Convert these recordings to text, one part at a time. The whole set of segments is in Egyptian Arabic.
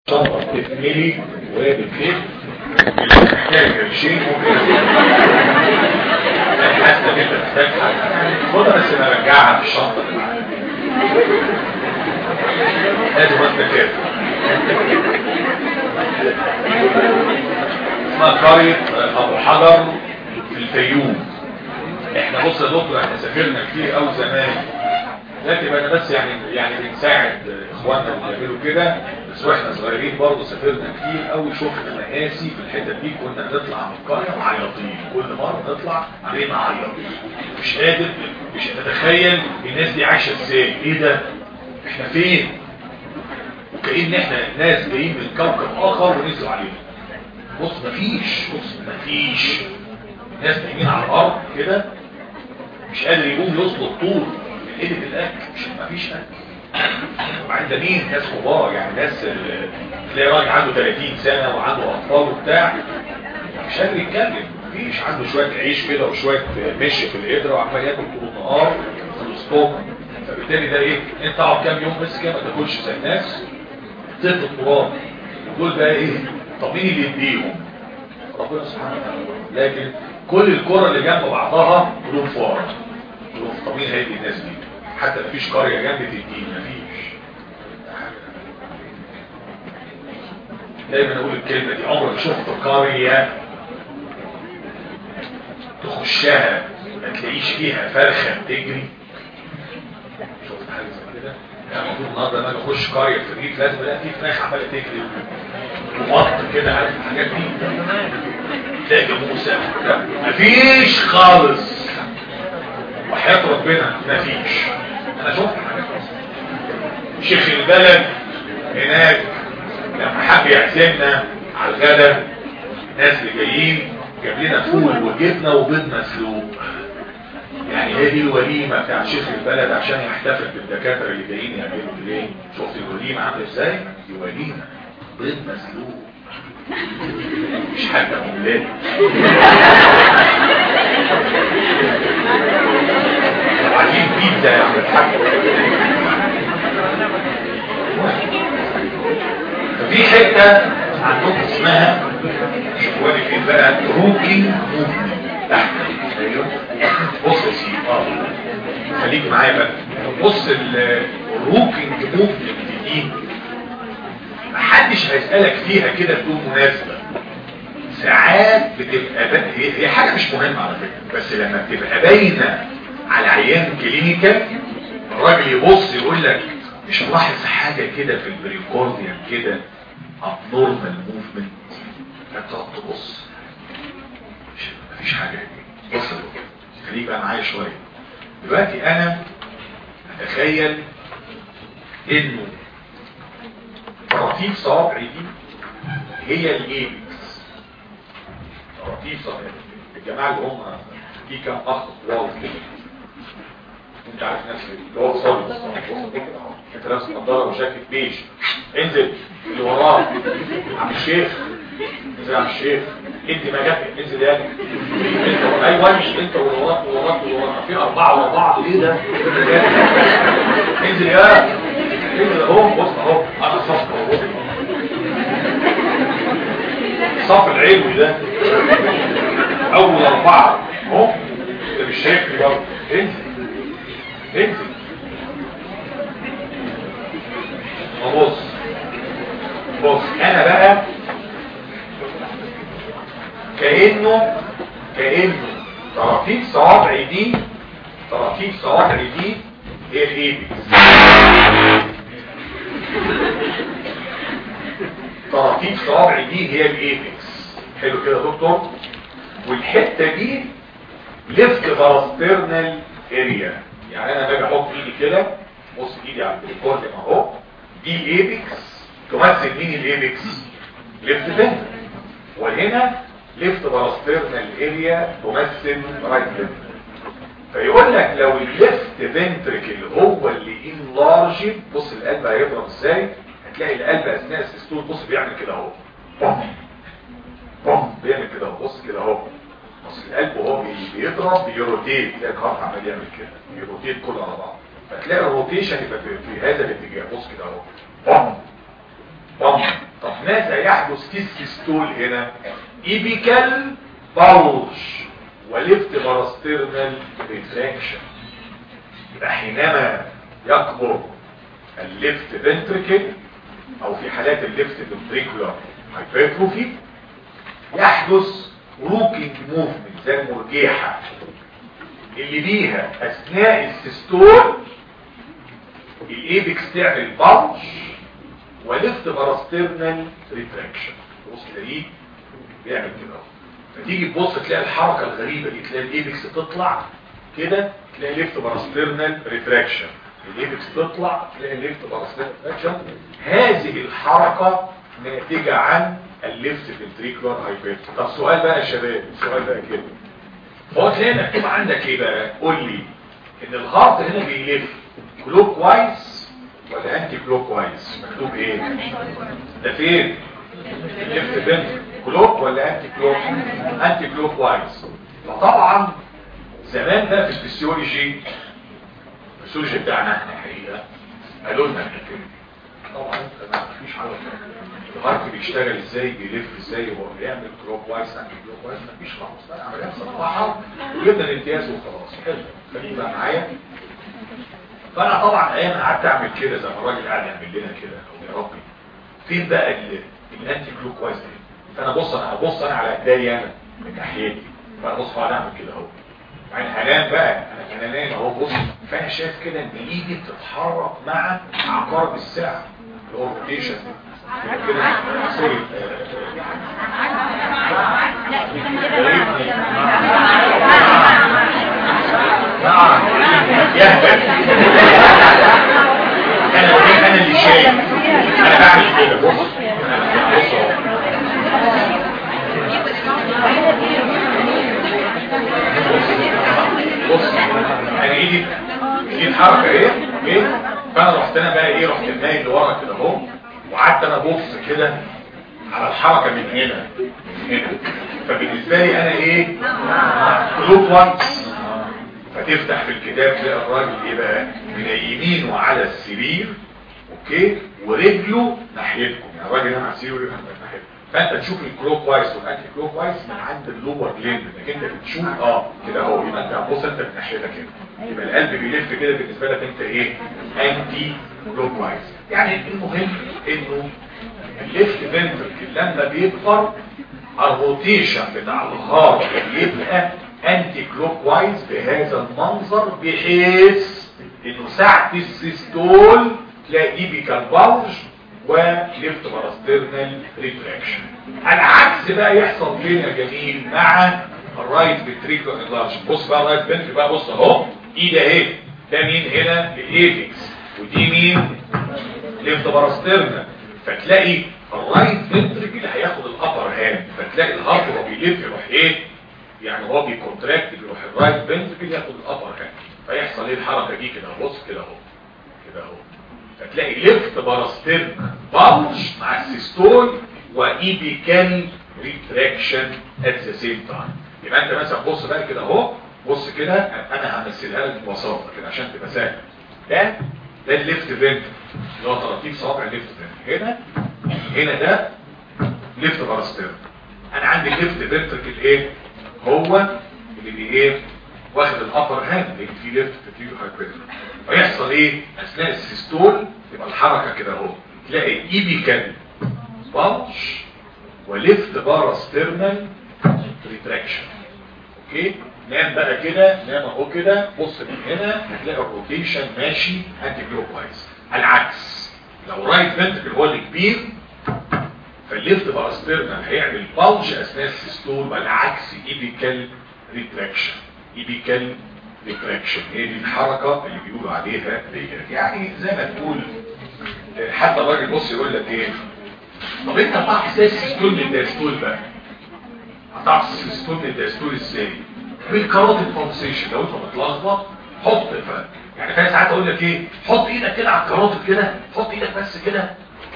شنطة تتملي وهي بتلف محتاج شيء ممكن حاسة ان انت محتاج حاجة خدها بس نرجعها في الشنطة اللي معاك لازم انت كده اسمها قرية ابو حجر في الفيوم احنا بص يا دكتور احنا سافرنا كتير قوي زمان لكن انا بس يعني يعني بنساعد اخواننا اللي بيعملوا كده بس واحنا صغيرين برضه سافرنا كتير قوي شفنا مآسي في الحتت دي كنا بنطلع من القريه معيطين كل مره نطلع علينا عيط مش قادر مش تتخيل الناس دي عايشه ازاي ايه ده احنا فين وكأن احنا ناس جايين من كوكب اخر ونزلوا علينا بص مفيش بص مفيش ناس نايمين على الارض كده مش قادر يقوم يسقط طول من قله الاكل مش مفيش اكل وبعدين ده مين ناس كبار يعني ناس تلاقي راجل عنده 30 سنه وعنده اطفال وبتاع مش قادر يتكلم مفيش عنده شويه عيش كده وشويه مشي في القدره وعمال ياكل طول النهار في الاسطوك فبالتالي ده ايه انت تقعد كام يوم بس كده ما تاكلش زي الناس تلت التراب دول بقى ايه طب مين اللي يديهم ربنا سبحانه وتعالى لكن كل الكرة اللي جنب بعضها قلوب فار قلوب طب مين هيدي الناس دي حتى مفيش قرية جنب تدين مفيش دايما اقول الكلمة دي عمرك شفت قرية تخشها ما تلاقيش فيها فرخة بتجري شفت حاجة زي كده يعني المفروض النهارده لما اخش قريه في الريف لازم الاقي في فراخ عماله تجري ومط كده عارف الحاجات دي تلاقي جاموسه مفيش خالص وحياه ربنا مفيش انا شفت حاجات شيخ البلد هناك لما حب يعزمنا على الغدا الناس اللي جايين جاب لنا فول وجبنه وبيض مسلوق يعني هي دي الوليمة بتاع شيخ البلد عشان يحتفل بالدكاترة اللي جايين يعملوا ليه شفت الوليمة عامله ازاي دي وليمة بيض مسلوق مش حاجة مولاد عايزين بيتزا يا عم الحاج ففي حتة عندكم اسمها شوفوا لي فين بقى روكينج موفمنت تحت ايوه بص يا سيدي اه خليك معايا بقى بص الروكينج موفمنت دي محدش هيسألك فيها كده بدون مناسبة ساعات بتبقى بقى هي, هي حاجة مش مهمة على فكرة بس لما بتبقى باينة على عيان كلينيكال الراجل يبص يقول لك مش ملاحظ حاجة كده في البريكورديان كده abnormal movement فتقعد تبص مفيش حاجة بص خليك بقى معايا شوية دلوقتي انا اتخيل انه طراطيف صوابعي دي هي الايبكس طراطيف صوابعي الجماعة اللي هم في كام اخ واو كده انت عارف نفسك اللي هو صلب انت لابس نظاره وشاكك بيج انزل اللي وراه عم الشيخ انزل عم الشيخ انت ما جاتك انزل يا انت ايوه مش انت وراك وراك وراك في اربعه ورا بعض ايه ده انزل يا انزل اهو بص اهو انا صف اهو صف العلوي ده اول اربعه اهو انت مش شايفني برضه انزل انزل بص بص انا بقى كأنه كأنه طراطيف صوابعي دي طراطيف صوابعي دي هي الايبكس طراطيف صوابعي دي هي الايبكس حلو كده يا دكتور والحته دي ليفت باراسترنال اريا يعني انا باجي احط ايدي كده بص ايدي على الريكورد اهو دي الايبكس تمثل مين الايبكس ليفت فين وهنا ليفت باراسترنال اريا تمثل رايت فين فيقول لك لو الليفت فنتريكل هو اللي انلارج بص القلب هيضرب ازاي هتلاقي القلب اثناء السيستول بص بيعمل كده اهو بوم بوم بيعمل كده اهو بص كده اهو بص القلب وهو بيضرب بيروتيت تلاقي الهارت عمال يعمل كده بيروتيت كله على بعض فتلاقي الروتيشن يبقى في, في هذا الاتجاه بص كده اهو بوم بوم طب ماذا يحدث في السيستول هنا ايبيكال بولج وليفت باراسترنال ريتراكشن يبقى حينما يكبر الليفت فنتريكل او في حالات الليفت فنتريكولار هايبرتروفي يحدث روكينج موفمنت زي المرجيحه اللي بيها اثناء السيستول الايبكس تعمل بلج ولفت باراسترنال ريتراكشن بص تلاقيه بيعمل كده اهو فتيجي تبص تلاقي الحركه الغريبه دي تلاقي الايبكس تطلع كده تلاقي ليفت باراسترنال ريتراكشن الايبكس تطلع تلاقي ليفت باراسترنال ريتراكشن هذه الحركه ناتجه عن الليفت فنتريكولار هايبرت طب سؤال بقى يا شباب السؤال بقى كده هو تلاقي مكتوب عندك ايه بقى قول لي ان الهارت هنا بيلف كلوك وايز ولا انتي كلوك وايز مكتوب ايه ده فين الليفت بنت كلوك ولا انتي كلوك انتي كلوك وايز فطبعا زمان ده في الفسيولوجي الفسيولوجي بتاعنا احنا الحقيقه قالوا لنا كده طبعا ما فيش حاجه الهارت بيشتغل ازاي بيلف ازاي هو بيعمل كلوك وايز انتي كلوك وايز مفيش خالص عمليات صراحه وجبنا الامتياز وخلاص حلو خليك بقى معايا فانا طبعا ايام قعدت اعمل كده زي ما الراجل قاعد يعمل لنا كده يا ربي فين بقى الانتي كلوك وايز دي فانا بص انا هبص انا على ايديا انا من ناحيتي فانا بص اقعد اعمل كده اهو يعني هنام بقى انا انا نايم اهو بص فانا شايف كده ان ايدي بتتحرك مع عقارب الساعه اللي هو روتيشن كده سوري نعم يهبل انا انا اللي شايف انا بعمل كده بص بص بص انا ايدي دي الحركه ايه ايه فانا رحت انا بقى ايه رحت نايم لورا كده اهو وقعدت انا ابص كده على الحركه من هنا من هنا فبالنسبه لي انا ايه كلوك وانس فتفتح في الكتاب تلاقي الراجل ايه بقى من يمينه على السرير اوكي ورجله ناحيتكم يعني الراجل هنا على السرير ورجله ناحيتكم فانت تشوف الكلوك وايز والانتي كلوك وايز من عند اللور ليمب انك انت بتشوف اه كده اهو يبقى انت هتبص انت من ناحيتك كده يبقى القلب بيلف كده بالنسبه لك انت ايه انتي كلوك وايز يعني المهم انه الليفت فنتركل لما بيكبر الروتيشن بتاع الهارت يبقى انتي كلوك وايز بهذا المنظر بحيث انه ساعة السيستول تلاقي ايبيكال بلج وليفت باراسترنال ريتراكشن العكس بقى يحصل فين يا جميل مع الرايت فنتريكولار انلارج بص بقى الرايت فنتريكل بقى بص اهو ايد اهي ده مين هنا الايبكس ودي مين ليفت باراسترنال فتلاقي الرايت فنتريكل هياخد الابر هاند فتلاقي الهارت وهو بيلف يروح ايه يعني هو بيكونتراكت يروح الرايت فنتريكل ياخد الابر هاند فيحصل ايه الحركه دي كده بص كده اهو كده اهو فتلاقي ليفت باراسترن بلج مع السيستول وايبيكال ريتراكشن ات ذا سيم تايم يبقى انت مثلا بص بقى كده اهو بص كده انا همثلها لك ببساطه كده عشان تبقى سهل ده ده الليفت فنتريكل اللي هو ترتيب صوابع الليفت فنتريكل هنا هنا ده ليفت باراسترن انا عندي ليفت فنتريكل ايه هو اللي بي ايه واخد الابر هاند اللي في ليفت فنتريكل هايبرتروفي فيحصل ايه اثناء السيستول تبقى الحركه كده اهو تلاقي ايبيكال بلج وليفت باراسترنال ريتراكشن اوكي نام بقى كده نام اهو كده بص من هنا هتلاقي الروتيشن ماشي انتي كلوك وايز العكس لو رايت فنتركل هو اللي كبير فالليفت باراسترنال هيعمل بلج اثناء السيستول والعكس ايبيكال ريتراكشن ايبيكال ريتراكشن هي دي الحركه اللي بيقولوا عليها ديت يعني زي ما تقول حتى الراجل بص يقول لك ايه طب انت هتعرف ازاي السيستول من الدايستول بقى هتعرف السيستول من الدايستول ازاي بالكاروتيد بولسيشن لو انت متلخبط حط ف... يعني فاهم ساعات اقول لك ايه حط ايدك كده على الكاروتيد كده حط ايدك بس كده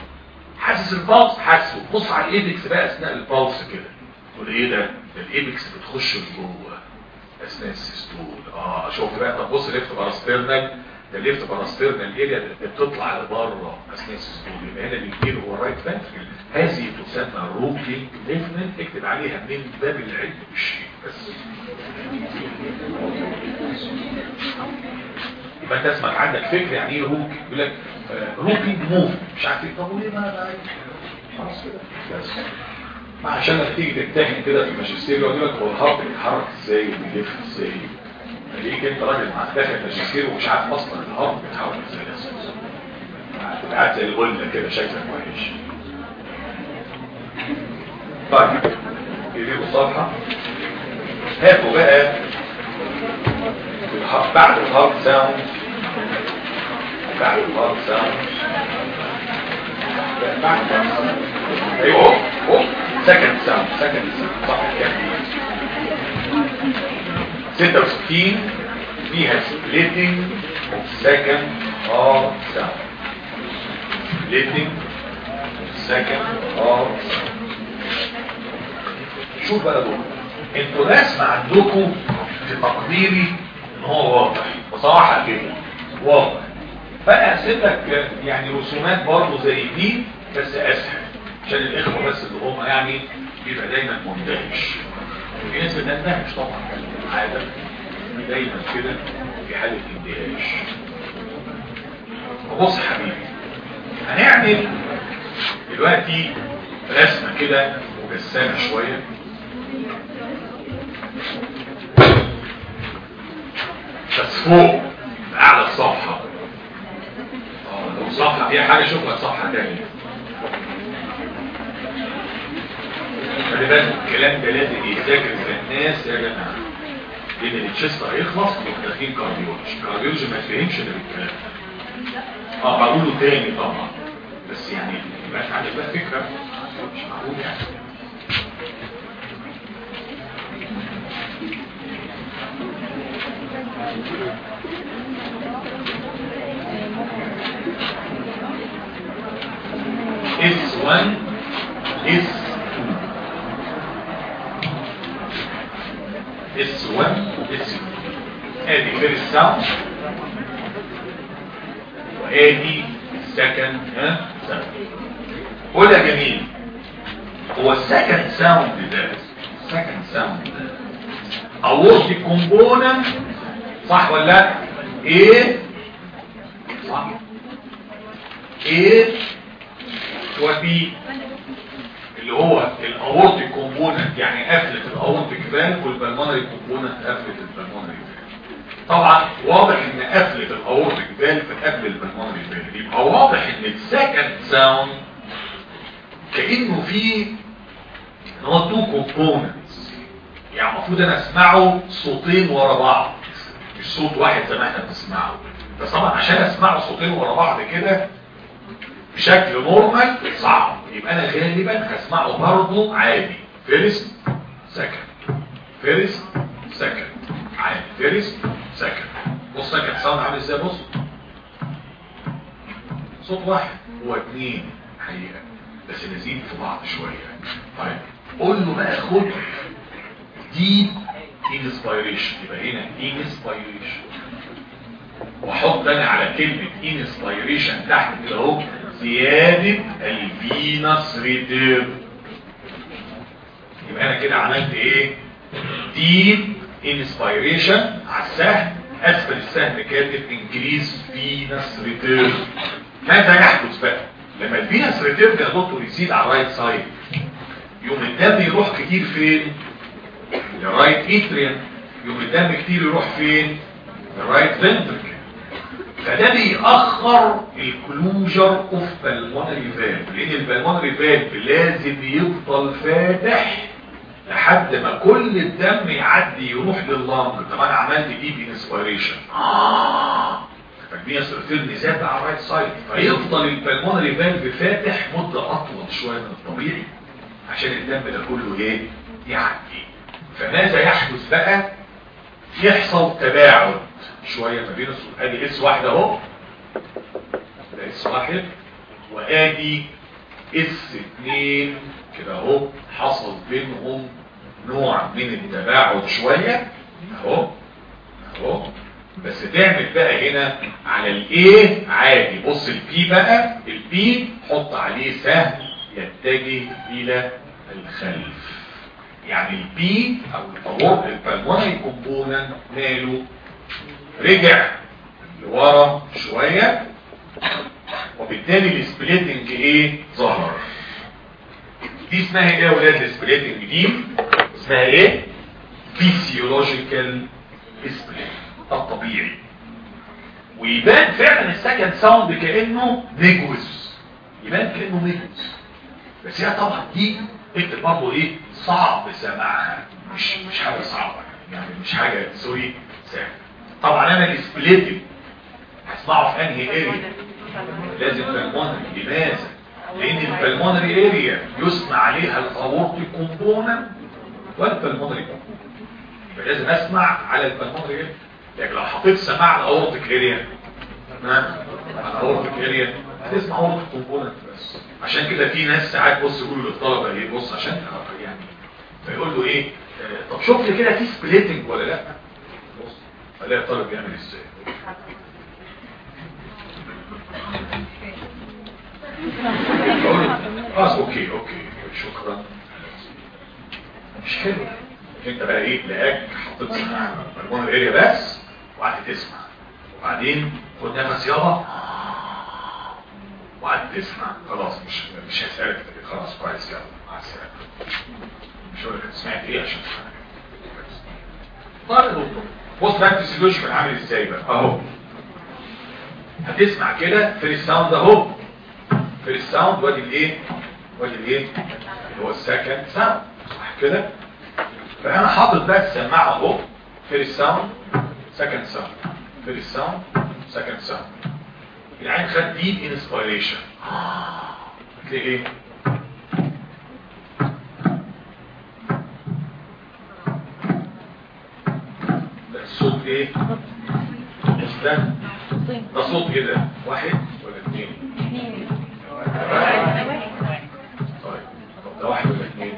حاسس البلس حاسه بص على الايبكس بقى اثناء البلس كده تقول ايه ده ده الايبكس بتخش لجوه اثناء السيستول اه شوف بقى طب بص ليفت باراسترنال ده الليفت باراستيرنال اريا بتطلع لبره اثناء السيستول يبقى هنا بيجيله هو رايت فانتريكل هذه تسمى روكينج ليفمنت اكتب عليها من باب العلم بالشيء بس يبقى انت اسمك عندك فكره يعني ايه روك يقول لك روكينج موف مش عارف ايه طب وليه ما انا خلاص كده بس ما عشان لما تيجي تمتحن كده في الماجستير يقول لك هو الهارت بيتحرك ازاي وبيلف ازاي ليك انت راجل مع داخل ماجستير ومش عارف اصلا الهارت بيتحرك ازاي اساسا هتبقى قاعد زي الغله كده شكلك وحش طيب يجيبوا الصفحه هاتوا بقى بعد الهارت ساوند بعد الهارت ساوند بعد ايوه اهو سكند ساوند سكند ساوند صح كام 66 فيها splitting of second heart sound splitting of second heart sound شوف بقى دول انتوا ناس ما عندكم في تقديري ان هو واضح بصراحة كده واضح فاقسم لك يعني رسومات برضه زي دي بس اسهل عشان الاخوة بس اللي هم يعني بيبقى دايما مندهش في ناس بتندهش طبعا عادة دايما كده في حالة اندهاش وبص حبيبي هنعمل دلوقتي رسمة كده مجسمة شوية بس فوق اعلى الصفحة اه لو صفحة فيها حاجة شوف لك صفحة تانية خلي بالك الكلام ده لازم يتذاكر في الناس يا جماعه لان التشست هيخلص وداخلين كارديولوجي كارديولوجي ما يفهمش ده بالكلام اه بقوله تاني طبعا بس يعني يبقى عندك بقى فكره مش معقول يعني S1 S2 S1 S2 ادي فيرست ساوند وادي سكند ها ساوند قول يا جميل هو السكند ساوند ده السكند ساوند ده اورتي كومبوننت صح ولا لا ايه صح ايه وبي اللي هو الاورتيك كومبوننت يعني قفله الاورتيك فالف والبلمونري كومبوننت قفله البلمونري فالف طبعا واضح ان قفله الاورتيك فالف قبل البلمونري فالف يبقى واضح ان السكند ساوند كانه في ان هو تو كومبوننتس يعني المفروض انا اسمعه صوتين ورا بعض مش صوت واحد زي ما احنا بنسمعه بس طبعا عشان اسمعه صوتين ورا بعض كده بشكل نورمال صعب يبقى انا غالبا هسمعه برضه عادي فيرست سكند فيرست سكند عادي فيرست سكند بص سكند ساوند عامل ازاي بص صوت واحد هو اتنين حقيقة بس نزيد في بعض شوية طيب قول له بقى خد ديب انسبيريشن يبقى هنا انسبيريشن واحط انا على كلمة انسبيريشن تحت كده اهو زيادة الفينس ريتيرن يبقى انا كده عملت ايه ديب انسبيريشن على السهم اسفل السهم كاتب انكريز فينس ريتيرن ماذا يحدث بقى لما الفينس ريتيرن يا دكتور يزيد على الرايت سايد يوم الدم يروح كتير فين للرايت اتريان يوم الدم كتير يروح فين للرايت فنتركل فده بيأخر الكلوجر اوف بالمونري فالف لان البالمونري فالف لازم يفضل فاتح لحد ما كل الدم يعدي يروح لللنج طب انا عملت ديب انسبيريشن اه فالفينس ريتيرن زاد على الرايت سايد فيفضل البالمونري فالف فاتح مده اطول شويه من الطبيعي عشان الدم ده كله ايه يعدي فماذا يحدث بقى يحصل تباعد شوية ما بين الصوت ادي اس واحد اهو ده اس واحد وادي اس اتنين كده اهو حصل بينهم نوع من التباعد شوية اهو اهو بس تعمل بقى هنا على الايه عادي بص البي بقى البي حط عليه سهم يتجه الى الخلف يعني البي او البور البلمونري كومبوننت ماله رجع لورا شوية وبالتالي السبليتنج ايه ظهر دي اسمها ايه يا ولاد السبليتنج دي اسمها ايه فيسيولوجيكال سبليت الطبيعي ويبان فعلا السكند ساوند كانه نيجوز يبان كانه نيجوز بس هي طبعا دي اكتب برضه ايه صعب سماعها مش مش حاجه صعبه يعني مش حاجه سوري سهله طبعا انا السبليتنج هسمعه في انهي اريا لازم بالمونري لماذا لان البلمونري اريا يسمع عليها الاورتيك كومبوننت والبلمونري كومبوننت يبقى لازم اسمع على البلمونري اريا لكن لو حطيت سماعه على الاورتيك اريا تمام على الاورتيك اريا هتسمع اورتيك كومبوننت بس عشان كده في ناس ساعات بص يقولوا للطلبه ايه بص عشان يعني فيقول له ايه آه، طب شوف لي كده في سبليتنج ولا لا بص الاقي الطالب بيعمل ازاي بقول له خلاص اوكي اوكي شكرا مش حلو انت بقى ايه تلاقيك حطيت سماعه بالمونر اريا بس وقعدت تسمع وبعدين خد نفس يابا وقعدت تسمع خلاص مش مش هسألك خلاص كويس يلا مع السلامه مش هقول لك سمعت ايه عشان تفهم طيب يا دكتور بص بقى الفسيولوجي عامل ازاي بقى اهو هتسمع كده في الساوند اهو في الساوند وادي الايه وادي الايه اللي هو السكند ساوند صح كده فانا حاطط بقى السماعه اهو في الساوند سكند ساوند في الساوند سكند ساوند العين خد ديب انسبيريشن هتلاقي ايه ده الصوت ايه مش ده ده صوت ايه ده واحد ولا اثنين طيب طب ده واحد ولا اثنين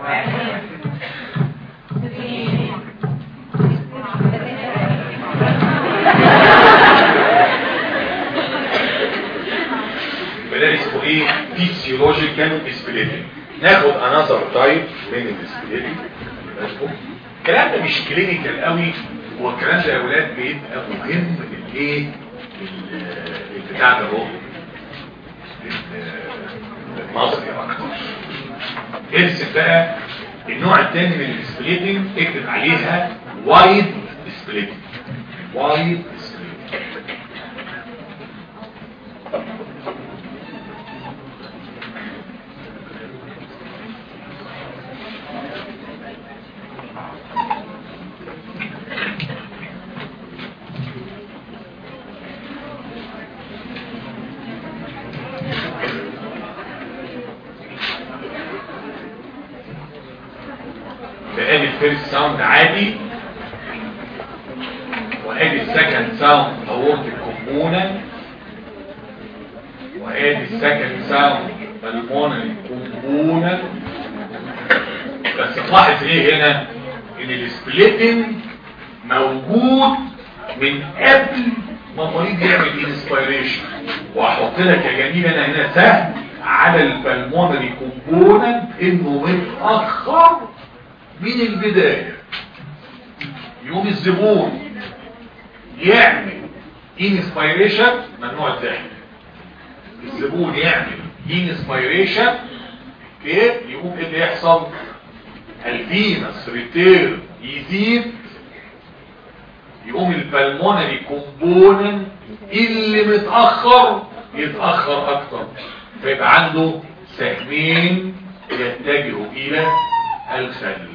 ده اسمه ايه فيسيولوجيكال سبليتنج ناخد انذر تايب من السبليتنج الكلام ده مش كلينيكال قوي هو الكلام ده يا اولاد بيبقى مهم للايه البتاع ده هو المصري اكتر ارسم بقى النوع الثاني من السبليتنج اكتب عليها وايد سبليتنج وايد سبليتنج فادي الفيرست ساوند عادي وادي السكند ساوند اورتيك كومبوننت وادي السكند ساوند بالمونري كومبوننت بس تلاحظ ايه هنا ان السبليتنج موجود من قبل ما المريض يعمل انسبيريشن واحط لك يا جميل انا هنا سهم على البلمونري كومبوننت انه متاخر من البداية يوم الزبون يعمل انسبيريشن ممنوع الزحمة الزبون يعمل انسبيريشن ايه يقوم ايه اللي يحصل الفينس ريتير يزيد يقوم البلمونري كومبوننت اللي متأخر يتأخر اكتر فيبقى عنده سهمين يتجهوا الى الخلف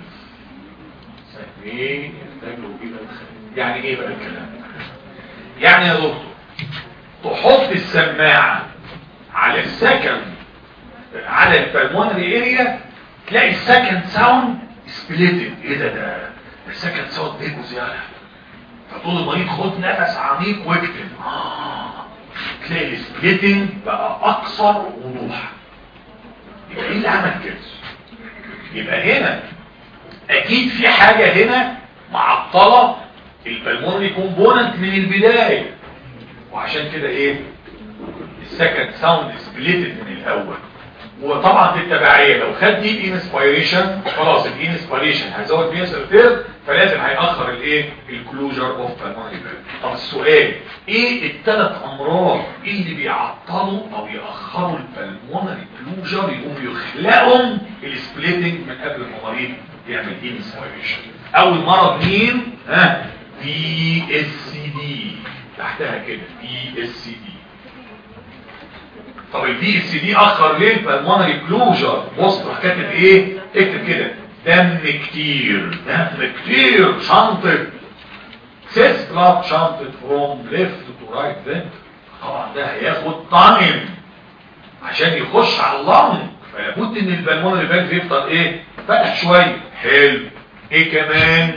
سهمين يتجهوا الى الخلف يعني ايه بقى الكلام يعني يا دكتور تحط السماعة على السكند على البلمونري اريا تلاقي السكند ساوند سبليتد ايه ده ده السكند ساوند بيجو زيادة فتقول المريض خد نفس عميق واكتب آه. تلاقي السبليتنج بقى اكثر وضوح يبقى ايه اللي عمل كده يبقى هنا اكيد في حاجة هنا معطلة البلمونري كومبوننت من البداية وعشان كده ايه السكند ساوند سبليتد من الاول وطبعا في التبعية لو خد دي انسبيريشن خلاص الانسبيريشن هيزود بيها سيرتير فلازم هيأخر الايه الكلوجر اوف بالمونري طب السؤال ايه الثلاث امراض اللي بيعطلوا او يأخروا البلمونري كلوجر يقوموا يخلقهم السبليتنج من قبل ما المريض يعمل انسبيريشن اول مرض مين ها في اس سي دي تحتها كده في اس سي دي طب البي اس دي اخر ليه بالمونري كلوجر بص راح كاتب ايه اكتب كده دم كتير دم كتير شنطه سيس بلاد شنطه فروم ليفت تو رايت فنت طبعا ده هياخد تايم عشان يخش على اللنج فلابد ان البلمونري فالف يفضل ايه فتح شويه حلو ايه كمان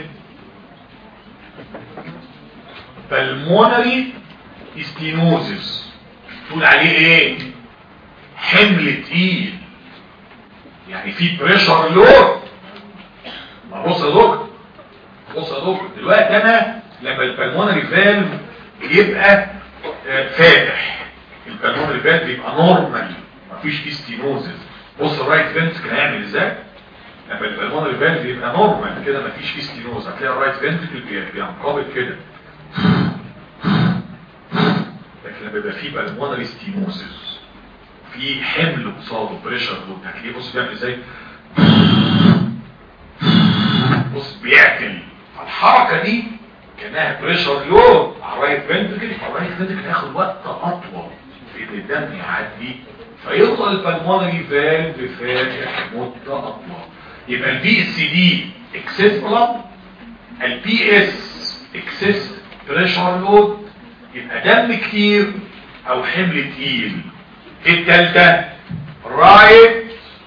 بالمونري استينوزس تقول عليه ايه حمل تقيل يعني في بريشر لود ما بص يا دكتور بص يا دكتور دلوقتي انا لما البلمونري فالف يبقى فاتح البلمونري فالف يبقى نورمال مفيش فيه ستينوزس بص الرايت فنتكل هيعمل ازاي لما البلمونري فالف يبقى نورمال كده مفيش فيه ستينوز هتلاقي الرايت فنتكل بينقبض كده لكن لما يبقى فيه بالمونري ستينوزس في حمل قصاده بريشر لود هتلاقيه بص بيعمل ازاي بص بيعتل فالحركه دي كانها بريشر لود على الرايت فنتكل فالرايت فنتكل هياخد وقت اطول في ان الدم يعدي فيفضل البلمونري فالف فاتح مده اطول يبقى البي اس دي اكسس بلاد البي اس اكسس بريشر لود يبقى دم كتير او حمل تقيل التالتة رايت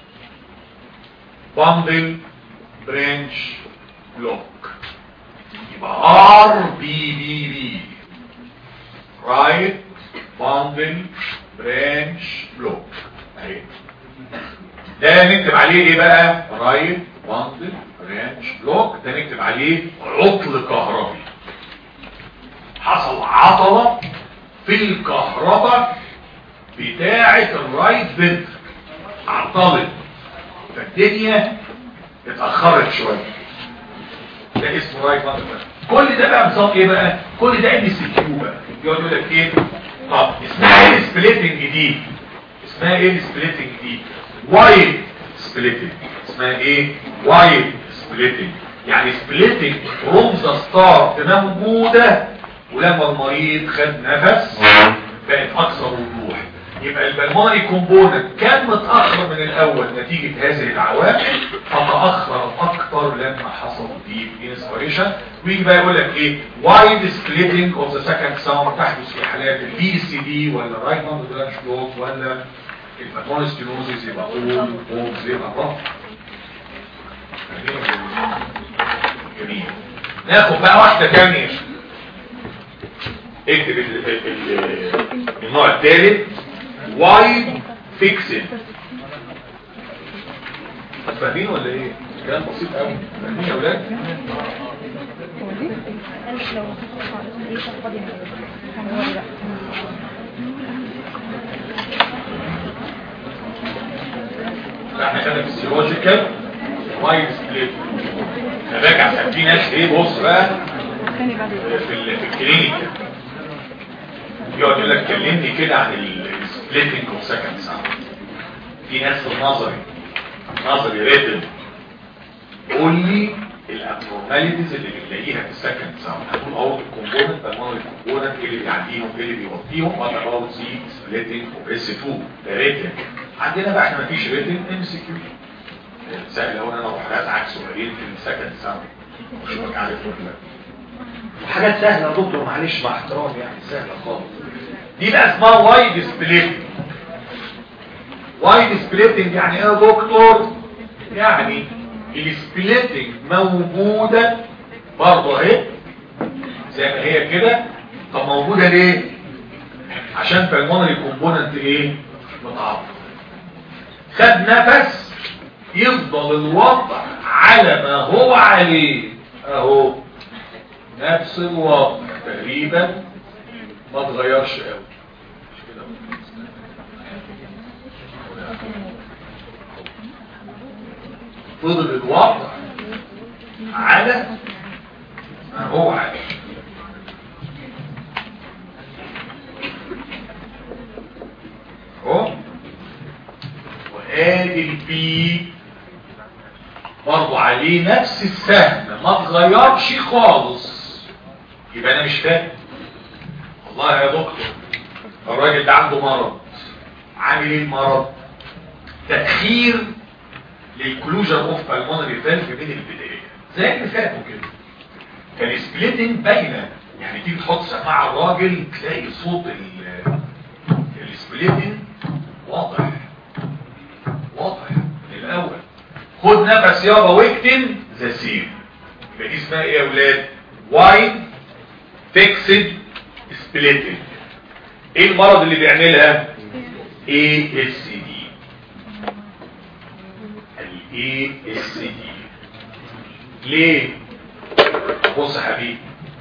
باندل برانش بلوك يبقى ار بي بي بي رايت باندل برانش بلوك اهي ده نكتب عليه ايه بقى رايت باندل برانش بلوك ده نكتب عليه عطل كهربي حصل عطلة في الكهرباء بتاعة الرايت فنتر عطلت فالدنيا اتأخرت شوية ده اسمه رايت فنتر كل ده بقى نظام ايه بقى كل ده ام سي كيو بقى يقعد يقول لك ايه طب اسمها ايه السبليتنج دي اسمها ايه السبليتنج دي وايد سبليتنج اسمها ايه وايد سبليتنج يعني سبليتنج فروم ذا ستارت موجوده ولما المريض خد نفس بقت اكثر وضوح يبقى البلمونري كومبوننت كان متاخر من الاول نتيجه هذه العوامل فتاخر اكثر لما حصل ديب انسبيريشن ويجي بقى يقول لك ايه وايد سبليتنج اوف ذا سكند ساوند تحدث في حالات البي سي دي ولا رايت نون برانش بلوك ولا البلمونري ستينوزيس يبقى اول اول يبقى رفع جميل ناخد بقى واحده ثانيه اكتب ال ال ال النوع الثالث وايد فيكسد فاهمين ولا ايه كلام بسيط قوي فاهمين يا اولاد احنا كده فيسيولوجيكال وايد سبليت خلي عشان في ناس ايه بص بقى في ال- في الكلينيك يقعد يقول لك كلمني كده عن السبليتنج اوف سكند ساوند في ناس في النظري نظري ريتم قول لي الابنورماليتيز اللي بنلاقيها في السكند ساوند هتقول اول الكومبوننت بالمونري الكومبوننت ايه اللي بيعديهم ايه اللي بيوطيهم وات اباوت سي سبليتنج اوف اس 2 ده ريتم عندنا بقى احنا مفيش ريتم ام سي كيو سهل قوي ان انا اروح ازعج سؤالين في السكند ساوند مش عارف ولا لا حاجات سهلة يا دكتور معلش مع احترامي يعني سهلة خالص دي بقى اسمها وايد سبليتنج وايد سبليتنج يعني ايه يا دكتور يعني السبليتنج موجودة برضه اهي زي ما هي كده طب موجودة ليه عشان بالمونري كومبوننت ايه متعرض خد نفس يفضل الوضع على ما هو عليه اهو نفس الوضع تقريبا ما اتغيرش قوي فضل الوضع على ما هو عليه اهو وادي البي برضو عليه نفس السهم ما اتغيرش خالص يبقى انا مش فاهم والله يا دكتور الراجل ده عنده مرض عامل ايه المرض تأخير للكلوجر اوف بالمونري فالف من البداية زي اللي فاتوا كده فالسبليتنج باينه يعني تيجي تحط سماعه الراجل تلاقي صوت السبليتنج واضح واضح من الاول خد نفس يابا واكتم ذا سيم يبقى دي اسمها ايه يا اولاد وايد فيكسد سبليتنج ايه المرض اللي بيعملها اي اس دي الاي اس دي ليه بص يا حبيبي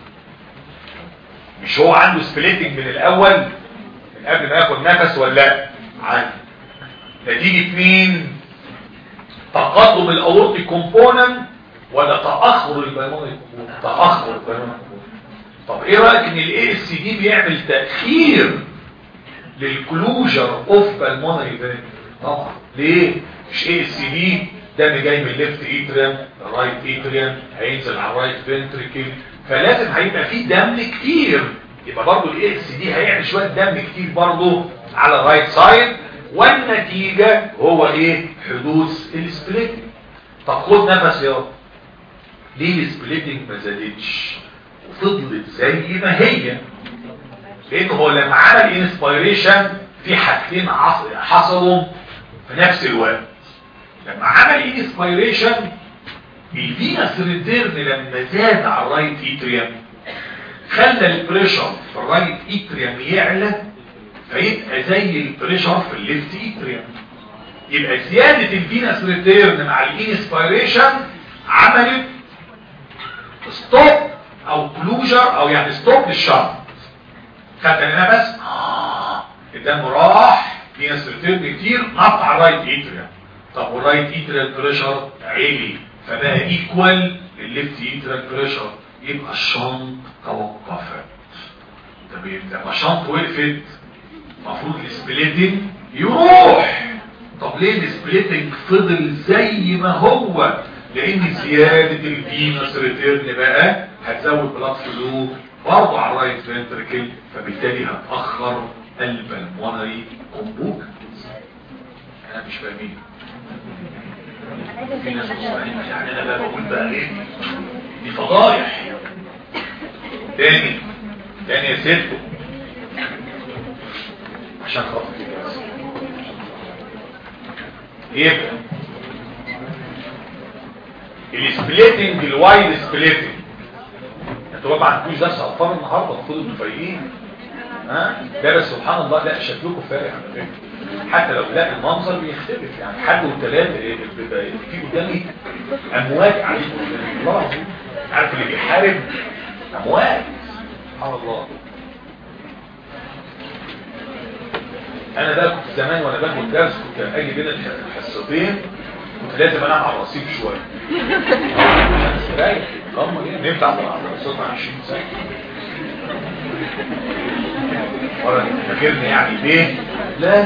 مش هو عنده سبليتنج من الاول من قبل ما ياخد نفس ولا لا عنده نتيجة مين تقدم الاورتي كومبوننت ولا تأخر البلمونري كومبوننت تأخر البلمونري طب ايه رأيك ان الاي اس دي بيعمل تأخير للكلوجر اوف بالمونري فين طبعا ليه مش اي اس دي دم جاي من الليفت ايتريم الرايت ايتريم هينزل على الرايت فنتريكل فلازم هيبقى فيه دم كتير يبقى برضه الاي اس دي هيعمل شويه دم كتير برضه على الرايت سايد والنتيجه هو ايه حدوث السبليتنج طب خد نفس يا ليه السبليتنج ما زادتش وفضلت زي ما هي لان هو لما عمل انسبيريشن في حاجتين حصلوا في نفس الوقت لما عمل انسبيريشن الفينس ريتيرن لما زاد على الرايت ايتريم خلى البريشر في الرايت ايتريم يعلى فيبقى زي البريشر في الليفت ايتريم يبقى زيادة الفينس ريتيرن مع الانسبيريشن عملت ستوب او كلوجر او يعني ستوب للشنط خدت انا بس آه الدم راح فينس ريتيرن كتير نط على الرايت ايتريم طب والرايت ايتريال بريشر عالي فبقى ايكوال للليفت ايتريال بريشر يبقى الشنط توقفت طب لما الشنط وقفت المفروض السبليتنج يروح طب ليه السبليتنج فضل زي ما هو لان زيادة الفينس ريتيرن بقى هتزود بلاد فلو برضه على الرايت فنتركل فبالتالي هتأخر البلمونري كومبوكت انا مش فاهمين في ناس مصرحين يعني انا بقى بقول بقى ايه دي فضايح تاني تاني يا ستو عشان خاطر يبقى السبليتنج الوايد سبليتنج انتوا ما عندكوش درس اطفال النهارده المفروض انتوا فايقين ها ده بس سبحان الله لا شكلكم فارق على فكره حتى لو لا المنظر بيختلف يعني حد والثلاثه بيبقى في قدامي امواج عليكم الله العظيم عارف اللي بيحارب امواج سبحان الله انا بقى كنت زمان وانا باخد درس كنت اجي بين الحصتين كنت لازم انام على الرصيف شويه عشان استريح هم نمت على الرصيف 20 سنه ورا فاكرني يعني ليه لا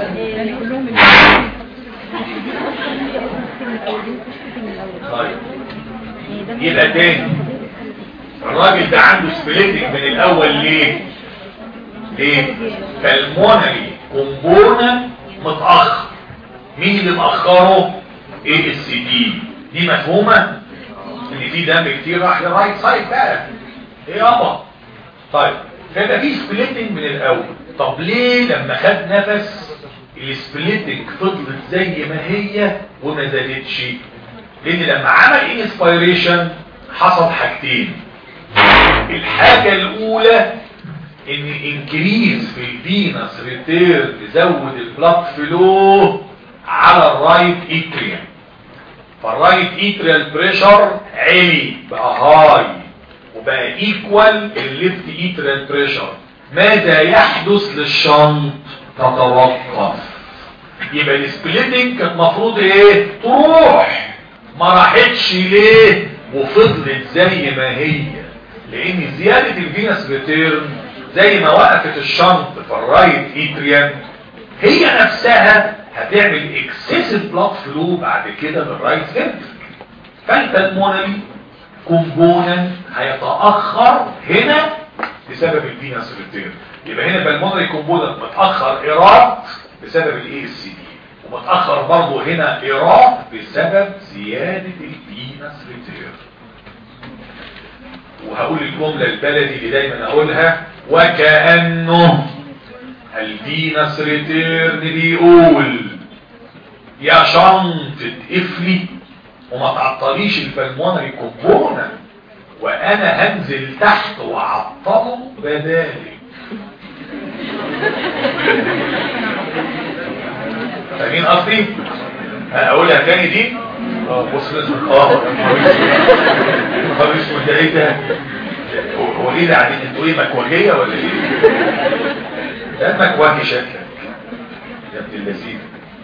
طيب يبقى تاني الراجل ده عنده سبليتنج من الاول ليه ليه فالمونري كومبوننت متاخر مين اللي مأخره ايه السي دي دي مفهومه ان في دم كتير راح للرايت سايد بقى ايه يابا طيب فيبقى في سبليتنج من الاول طب ليه لما خد نفس السبليتنج فضلت زي ما هي وما زادتش لان لما عمل انسبيريشن حصل حاجتين الحاجة الاولى ان انكريز في الفينس ريتير زود البلاد فلو على الرايت اتريم فالرايت اتريال بريشر عالي بقى هاي بقى ايكوال الليفت ايترال بريشر ماذا يحدث للشنط تتوقف يبقى السبليتنج كانت المفروض ايه تروح ما راحتش ليه وفضلت زي ما هي لان زيادة الفينس ريتيرن زي ما وقفت الشنط في الرايت ايتريان هي نفسها هتعمل اكسسيف بلاد فلو بعد كده للرايت فنتركل فالبلمونري كومبوننت هيتأخر هنا بسبب الفينس ريتيرن يبقى هنا البلمونري كومبوننت متأخر ايراد بسبب الاي اس دي ومتأخر برضه هنا ايراد بسبب زيادة الفينس ريتيرن وهقول الجملة البلدي اللي دايما اقولها وكأنه الفينس ريتيرن بيقول يا شنطة افلي وما تعطليش البلمونري كومبوننت وانا هنزل تحت وعطله بدالي فاهمين قصدي اقولها تاني دي اه بص اه طب اسمه ده ايه ده هو ايه ده قاعدين انتوا ايه مكوجيه ولا ايه ده مكوجي شكلك يا ابن اللذيذ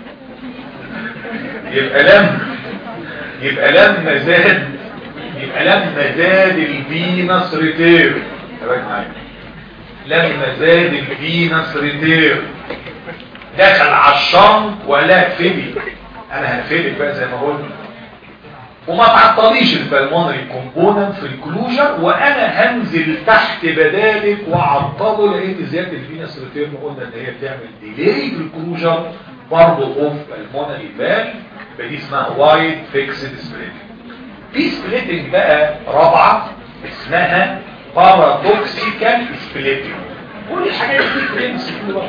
يبقى لم يبقى لما زاد يبقى لما زاد الفينس ريتير تابعك معايا لما زاد الفينس ريتير دخل على الشنط ولا فيلي انا هنفيلك بقى زي ما قلنا وما تعطليش البلمونري كومبوننت في الكلوجر وانا هنزل تحت بدالك واعطله لان زياده الفينس ريتيرن قلنا ان هي بتعمل ديلي في الكلوجر برضه اوف بالمونري فال فدي اسمها وايد فيكسد سبليتنج في سبليتنج بقى رابعه اسمها بارادوكسيكال سبليتنج كل الحاجات دي في الام سي كيو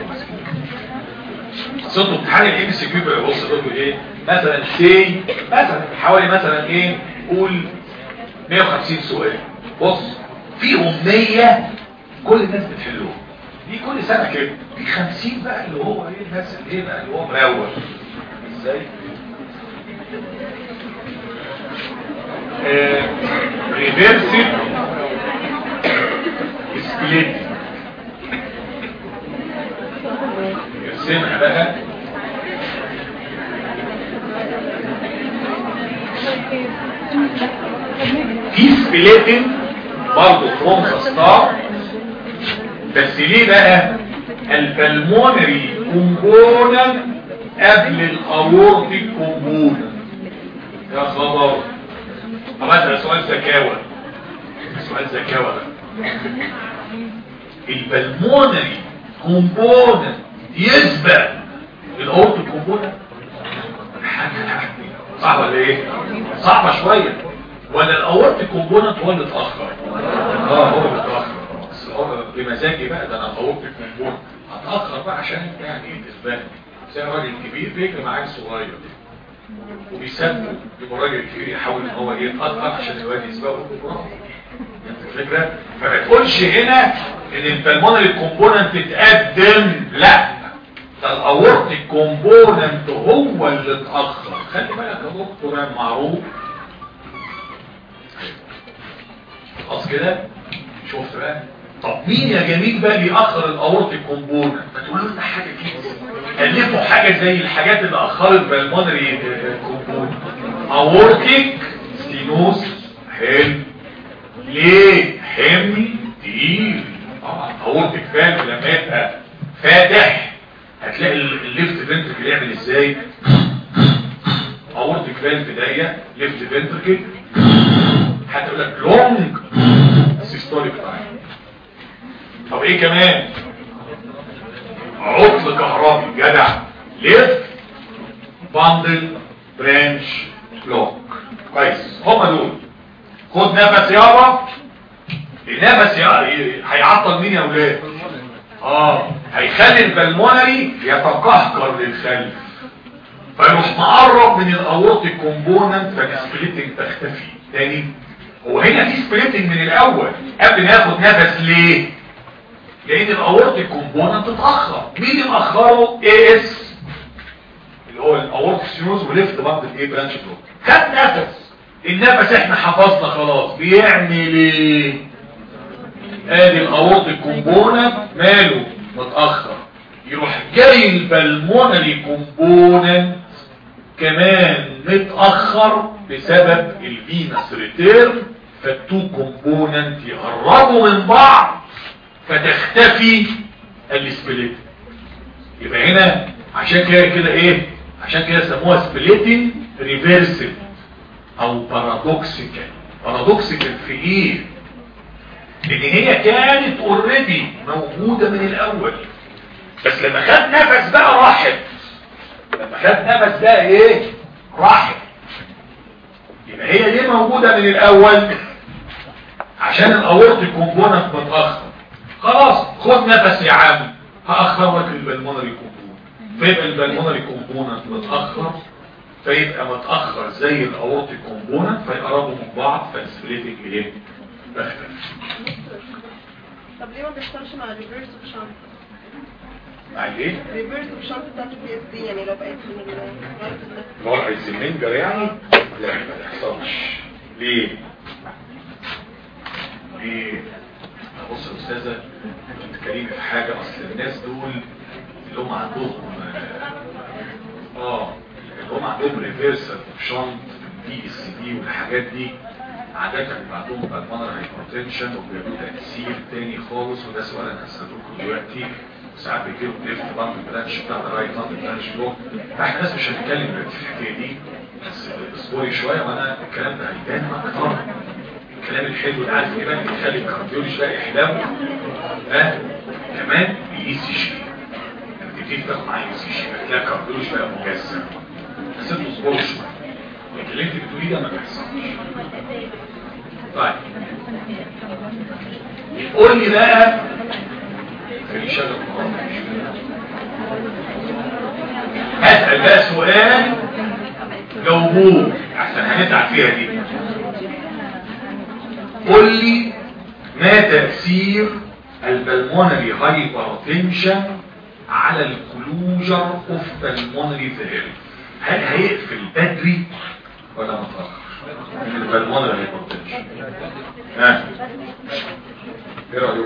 صوتوا امتحان الام سي كيو بقى بص دول ايه مثلا سي مثلا حوالي مثلا ايه قول 150 سؤال بص فيهم 100 كل الناس بتحلهم دي كل سنه كده في 50 بقى اللي هو ايه الناس اللي ايه بقى اللي هو مروق ازاي ريفيرسيف سبليت ارسمها بقى في سبليتنج برضه فروم ستار بس ليه بقى البلمونري كومبوننت قبل الاورتيك كومبوننت يا خبر طب هذا سؤال زكاوة سؤال زكاوة بقى البلمونري كومبوننت يسبق الاورتيك كومبوننت صح ولا ايه صعبة شوية ولا الاورتيك كومبوننت هو اللي اتأخر اه هو اللي اتأخر بس هو بمزاجي بقى ده انا الاورتيك كومبوننت هتأخر بقى عشان يعني ايه تثبت زي راجل كبير بيجري مع عيل صغير وبيسبب يبقى راجل كبير يحاول ان هو يتأخر عشان الواد يسبقه الفكرة فما تقولش هنا ان البلمونري كومبوننت اتقدم لا ده الاورتيك كومبوننت هو اللي اتأخر خلي بالك يا دكتور معروف خلاص كده شفت بقى طب مين يا جميل بقى اللي يأخر الاورتيك كومبوننت ما تقولوا لنا حاجة كده ألفوا حاجة زي الحاجات اللي أخرت بالمونري كومبوننت اورتيك ستينوس حلو ليه حمل تقيل طبعا اورتيك فالف لما يبقى فاتح هتلاقي الليفت فنتركل يعمل ازاي اورتيك فالف ضيق ليفت فنتركل حتى يقول لك لونج سيستوليك تايم طب ايه كمان عطل كهربي جدع ليفت باندل برانش بلوك كويس هم دول خد نفس يابا النفس هيعطل مين يا ولاد اه هيخلي البلمونري يتقهقر للخلف فيروح مقرب من الاورتيك كومبوننت فالسبليتنج تختفي تاني هو هنا في سبليتنج من الاول قبل ما ياخد نفس ليه لان الاورتيك كومبوننت اتاخر مين اللي مأخره اي اس اللي هو الاورتيك سيروز وليفت بعض الايه برانش بلوك خد نفس النفس احنا حفظنا خلاص بيعمل ايه ادي الاورط الكومبوننت ماله متاخر يروح جاي البلمونري كومبوننت كمان متاخر بسبب الفينس ريتيرن فالتو كومبوننت يقربوا من بعض فتختفي السبليت يبقى هنا عشان كده كده ايه عشان كده سموها سبليتنج ريفيرسل او بارادوكسيكال بارادوكسيكال في ايه لان هي كانت اوريدي موجودة من الاول بس لما خد نفس بقى راحت لما خد نفس بقى ايه راحت يبقى هي دي موجودة من الاول عشان الاورط كومبوننت متأخر خلاص خد نفس يا عم هأخر لك البلمونري كومبوننت فيبقى البلمونري كومبوننت متأخر فيبقى متأخر زي الاورطي كومبوننت فيقربوا من بعض فالسبليتنج ايه بختلف طب ليه ما بيحصلش مع الريفيرس بشنط مع الايه الريفيرس بشنط بتاعت البي اس دي يعني لو بقيت من ال- اللي هو الهيزمنجر يعني لا ما تحصلش ليه ليه بص يا استاذه انت كريم في حاجه اصل الناس دول اللي هم عندهم اه آه، اللي هم عندهم ريفيرسال شنط دي اس دي والحاجات دي عادة بعدهم بالمنر هايبرتنشن وبيعملوا تأثير تاني خالص وده سؤال انا هسألكم دلوقتي ساعات بيجيبوا ليفت بامب برانش بتاع الرايت بامب برانش بلوك فاحنا ناس مش هنتكلم دلوقتي في الحكايه دي بس اصبري شويه وانا الكلام ده هيبان اكتر الكلام الحلو اللي عارف ايه بقى بيخلي الكارديولوجي بقى يحلم ها كمان الاي سي جي لما تبتدي تاخد معايا اي سي جي هتلاقي الكارديولوجي بقى مجسم بس انتوا اصبروا شويه لكن اللي انت بتقوليه ده ما بيحصلش طيب قول لي بقى في شغل هسأل بقى سؤال جاوبوه عشان هنتعب فيها دي قول لي ما تأثير البلمونري هايبرتنشن على الكلوجر اوف بالمونري فيريل هل هيقفل بدري ولا متأخر البلمونري هايبرتنشن ها ايه رأيكم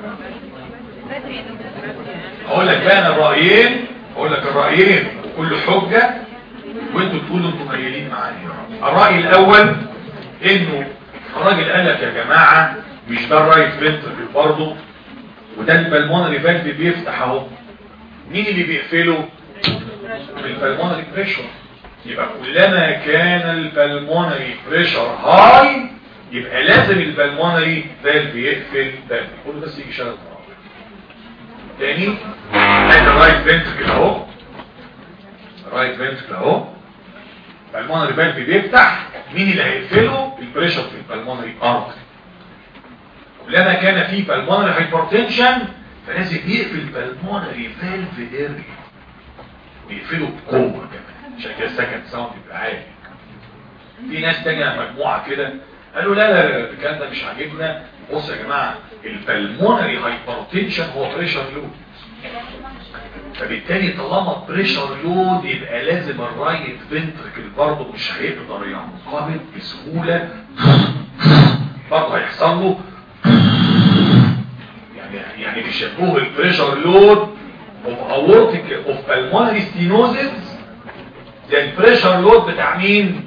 اقول لك بقى انا الرأيين اقول لك الرأيين وكل حجة وانتوا تقولوا انتوا ميالين معايا الرأي الاول انه الراجل قال لك يا جماعة مش ده الرايت فنتركل برضه وده البلمونري فالف بيفتح اهو مين اللي بيقفله البلمونري بريشر يبقى كلما كان البلمونري بريشر هاي يبقى لازم البلمونري فالف يقفل فالف كله بس يجي شغل تاني ادي الرايت فنتركل اهو الرايت فنتركل اهو البلمونري فالف بيفتح مين اللي هيقفله البريشر في البلمونري ارتري كلما كان في بالمونري هايبرتنشن فلازم يقفل بالمونري فالف اري ويقفله بقوه كمان عشان كده السكند ساوند يبقى عالي في ناس تانية مجموعه كده قالوا لا لا لا الكلام ده مش عاجبنا بصوا يا جماعه البلمونري هايبرتنشن هو بريشر لود فبالتالي طالما بريشر لود يبقى لازم الرايت فنتركل برضه مش هيقدر ينقبض بسهوله برضه هيحصل له يعني يعني بيشبهوه البريشر لود اوف اورتيك اوف بالمونري ستينوزيس زي البريشر لود بتاع مين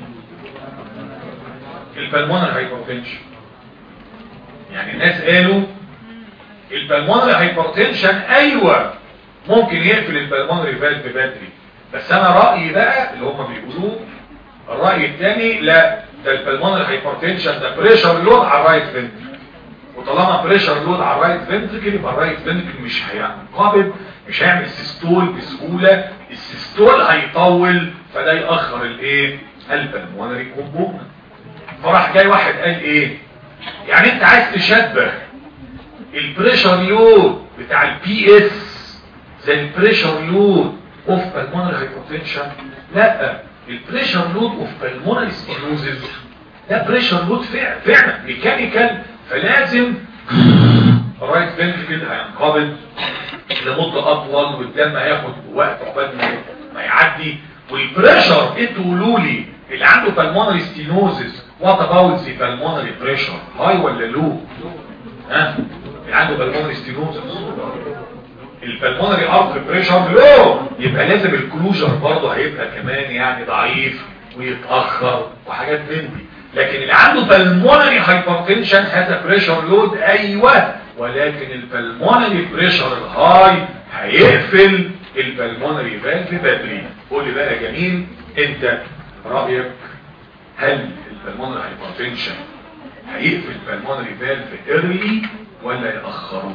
البلمونري هايبرتنشن يعني الناس قالوا البلمونري هايبرتنشن ايوه ممكن يقفل البلمونري فالف بدري بس انا رايي بقى اللي هم بيقولوه الراي الثاني لا ده البلمونري هايبرتنشن ده بريشر لود على الرايت فنتركل وطالما بريشر لود على الرايت فنتركل يبقى الرايت فنتركل مش هينقبض مش هيعمل سيستول بسهوله السيستول هيطول فده ياخر الايه البلمونري كومبوننت فراح جاي واحد قال ايه يعني انت عايز تشبه البريشر لود بتاع البي اس زي البريشر لود اوف بالمونري هايبوتنشن لا البريشر لود اوف بالمونري ستينوزيس ده بريشر لود فعلا فعلا ميكانيكال فلازم الرايت فنتركل هينقبض لمده اطول والدم هياخد وقت عقبال ما ما يعدي والبريشر انتوا قولوا لي اللي عنده بالمونري ستينوزس وات اباوت ذا بالمونري بريشر هاي ولا لو ها اللي عنده بالمونري ستينوزس البلمونري ارتر بريشر لو يبقى لازم الكلوجر برضه هيبقى كمان يعني ضعيف ويتاخر وحاجات من دي لكن اللي عنده بالمونري هايبرتنشن هذا بريشر لود ايوه ولكن البلمونري بريشر الهاي هيقفل البلمونري فالف بدري قول لي بقى يا جميل انت رايك هل البلمونري هايبرتنشن هيقفل البلمونري فالف ايرلي ولا ياخروه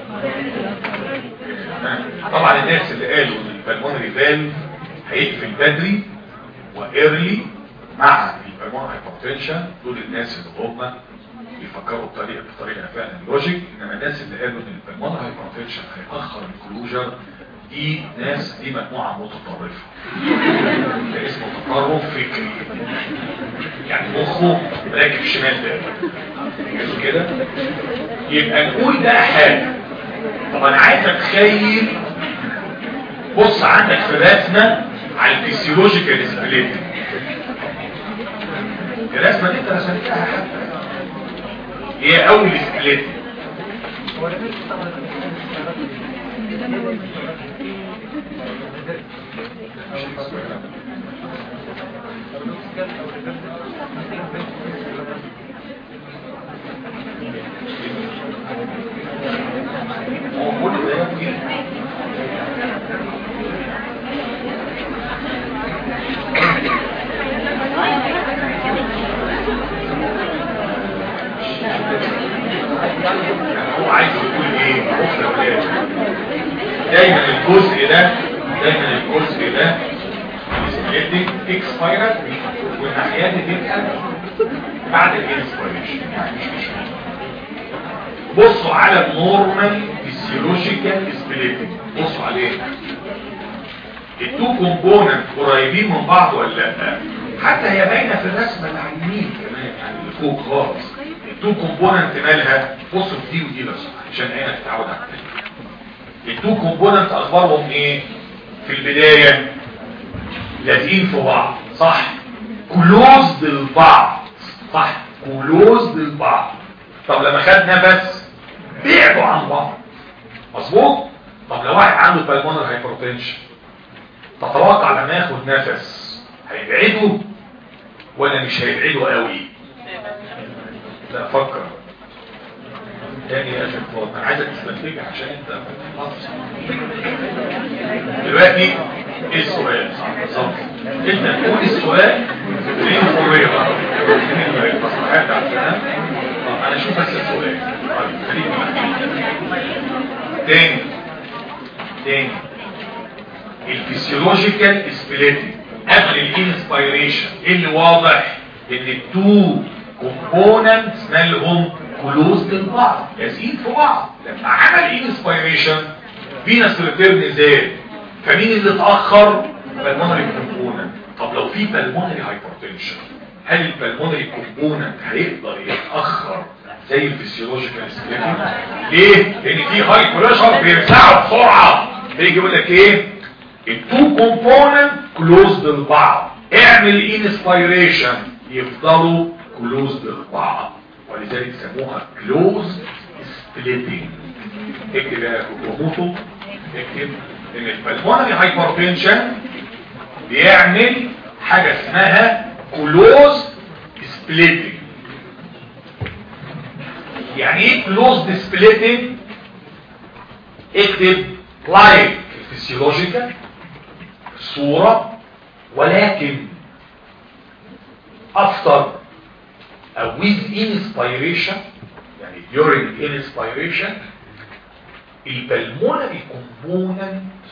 طبعا الناس اللي قالوا ان البلمونري فالف هيقفل بدري وايرلي مع البلمونري هايبرتنشن دول الناس اللي هم بيفكروا بطريقه بطريقه فعلا لوجيك انما الناس اللي قالوا ان البلمونري هايبرتنشن هيأخر الكلوجر دي ناس دي مجموعه متطرفه ده اسمه تطرف فكري يعني مخه راكب شمال ده كده يبقى نقول ده حاجه طب انا عايز اتخيل بص عندك في الرسمه على الفسيولوجيكال سبليت الرسمه دي انت رسمتها حتى هي اول سبليت هو كل ده يمكن هو عايز يقول ايه اخرى ولاد دايما الجزء ده دايما الجزء ده السبليتنج اكسبايرد والناحيه دي تبقى بعد الانسبيريشن يعني مش مشكله بصوا على النورمال فيسيولوجيكال سبليتنج بصوا عليه التو كومبوننت قريبين من بعض ولا لا حتى هي باينه في الرسمه اللي على اليمين كمان يعني اللي فوق خالص التو كومبوننت مالها بصوا في دي ودي بس عشان عينك تتعود على التو كومبوننت اخبارهم ايه في البدايه لازقين في بعض صح كلوزد لبعض صح كلوزد لبعض طب لما خد نفس بعدوا عن بعض مظبوط طب لو واحد عنده بالمونر هايبرتنشن تتوقع لما ياخد نفس هيبعده ولا مش هيبعده قوي لا فكر تاني يا اخي فاضل انا عايزك تستنتج عشان انت دلوقتي ايه السؤال بالظبط انت تقول السؤال ليه حريه بقى المصلحات عشان انا اشوف بس السؤال طيب خليني تاني تاني الفسيولوجيكال سبليتنج قبل الانسبيريشن ايه اللي واضح ان التو كومبوننتس مالهم كلوز للبعض لازقين في بعض لما عمل انسبيريشن فينس ريتيرن زاد فمين اللي اتاخر بالمونري كومبوننت طب لو في بالمونري هايبرتنشن هل البالمونري كومبوننت هيقدر يتاخر زي الفسيولوجيكال سبليتنج ليه لان في هاي بريشر بيرجعوا بسرعه بيجي يقول لك ايه التو كومبوننت كلوزد لبعض اعمل انسبيريشن يفضلوا كلوزد لبعض ولذلك سموها كلوز سبليتنج اكتب يا كوموتو اكتب ان البلمونري هايبرتنشن بيعمل حاجه اسمها كلوز سبليتنج يعني ايه كلوز سبليتنج اكتب لايك الفسيولوجيكال صورة ولكن after أو with inspiration يعني during inspiration البلمونري component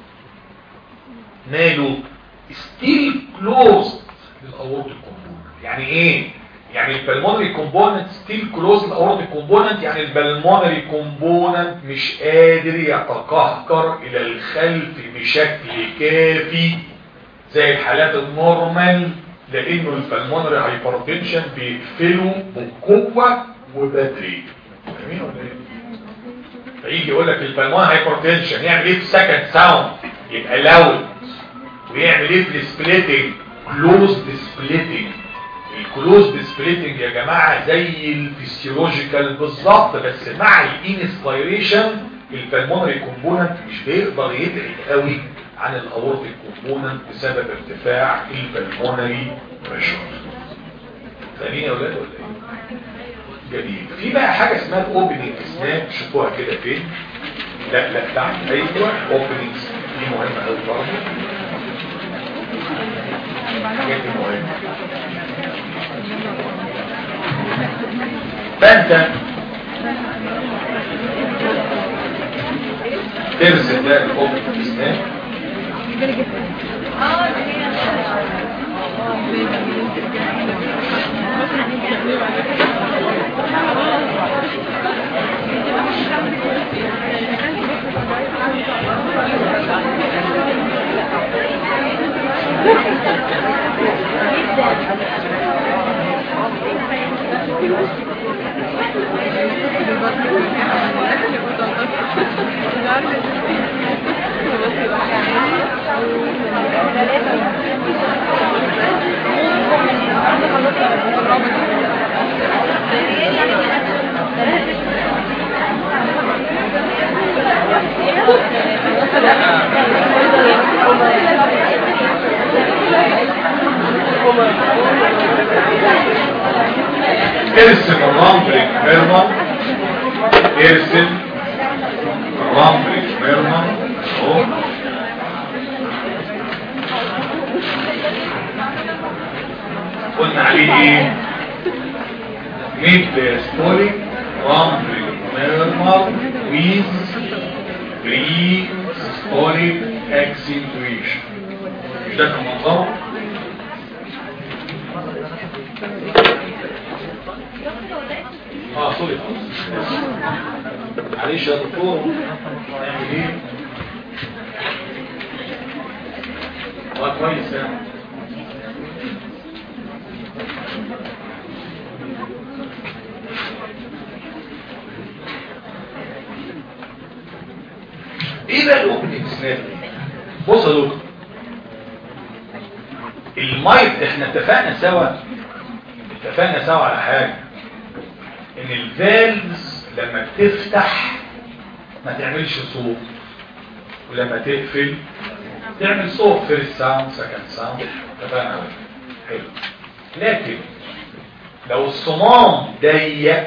ماله still closed للأورتيك component يعني ايه؟ يعني البلمونري كومبوننت ستيل كلوز الاورتيك كومبوننت يعني البلمونري كومبوننت مش قادر يتقهقر الى الخلف بشكل كافي زي الحالات النورمال لانه البلمونري هايبرتنشن بيقفله بقوه وبدري فاهمين ولا ايه؟ فيجي يقول لك البلمونري هايبرتنشن يعمل ايه في سكند ساوند يبقى لاود ويعمل ايه في السبليتنج كلوزد سبليتنج الكلوزد سبليتنج يا جماعة زي الفسيولوجيكال بالظبط بس مع الانسبيريشن البلمونري كومبوننت مش بيقدر يبعد قوي عن الاورتيك كومبوننت بسبب ارتفاع البلمونري بريشر فاهمين يا اولاد ولا ايه جميل في بقى حاجه اسمها الاوبننج سناب شوفوها كده فين لا لا تحت ايوه اوبننج دي مهمه قوي برضه الحاجات دي مهمه فانت ترسم ده الاوبننج سناب ارسم الرامبريك ميرمان ارسم الرامبريك ميرمان اهو قلنا عليه ايه ميد ستوريك رامبريك ميرمان ويز بري ستوريك اكسنتويشن مش ده كان منظره اه سوري معلش يا دكتور نعمل ايه اه كويس يعني ايه بقى الاوبننج سناب بص يا دكتور المايت احنا اتفقنا سوا اتفقنا سوا على حاجه ان الفالفز لما بتفتح ما تعملش صوت ولما تقفل تعمل صوت فيرست ساوند سكند ساوند اتفقنا على حلو لكن لو الصمام ضيق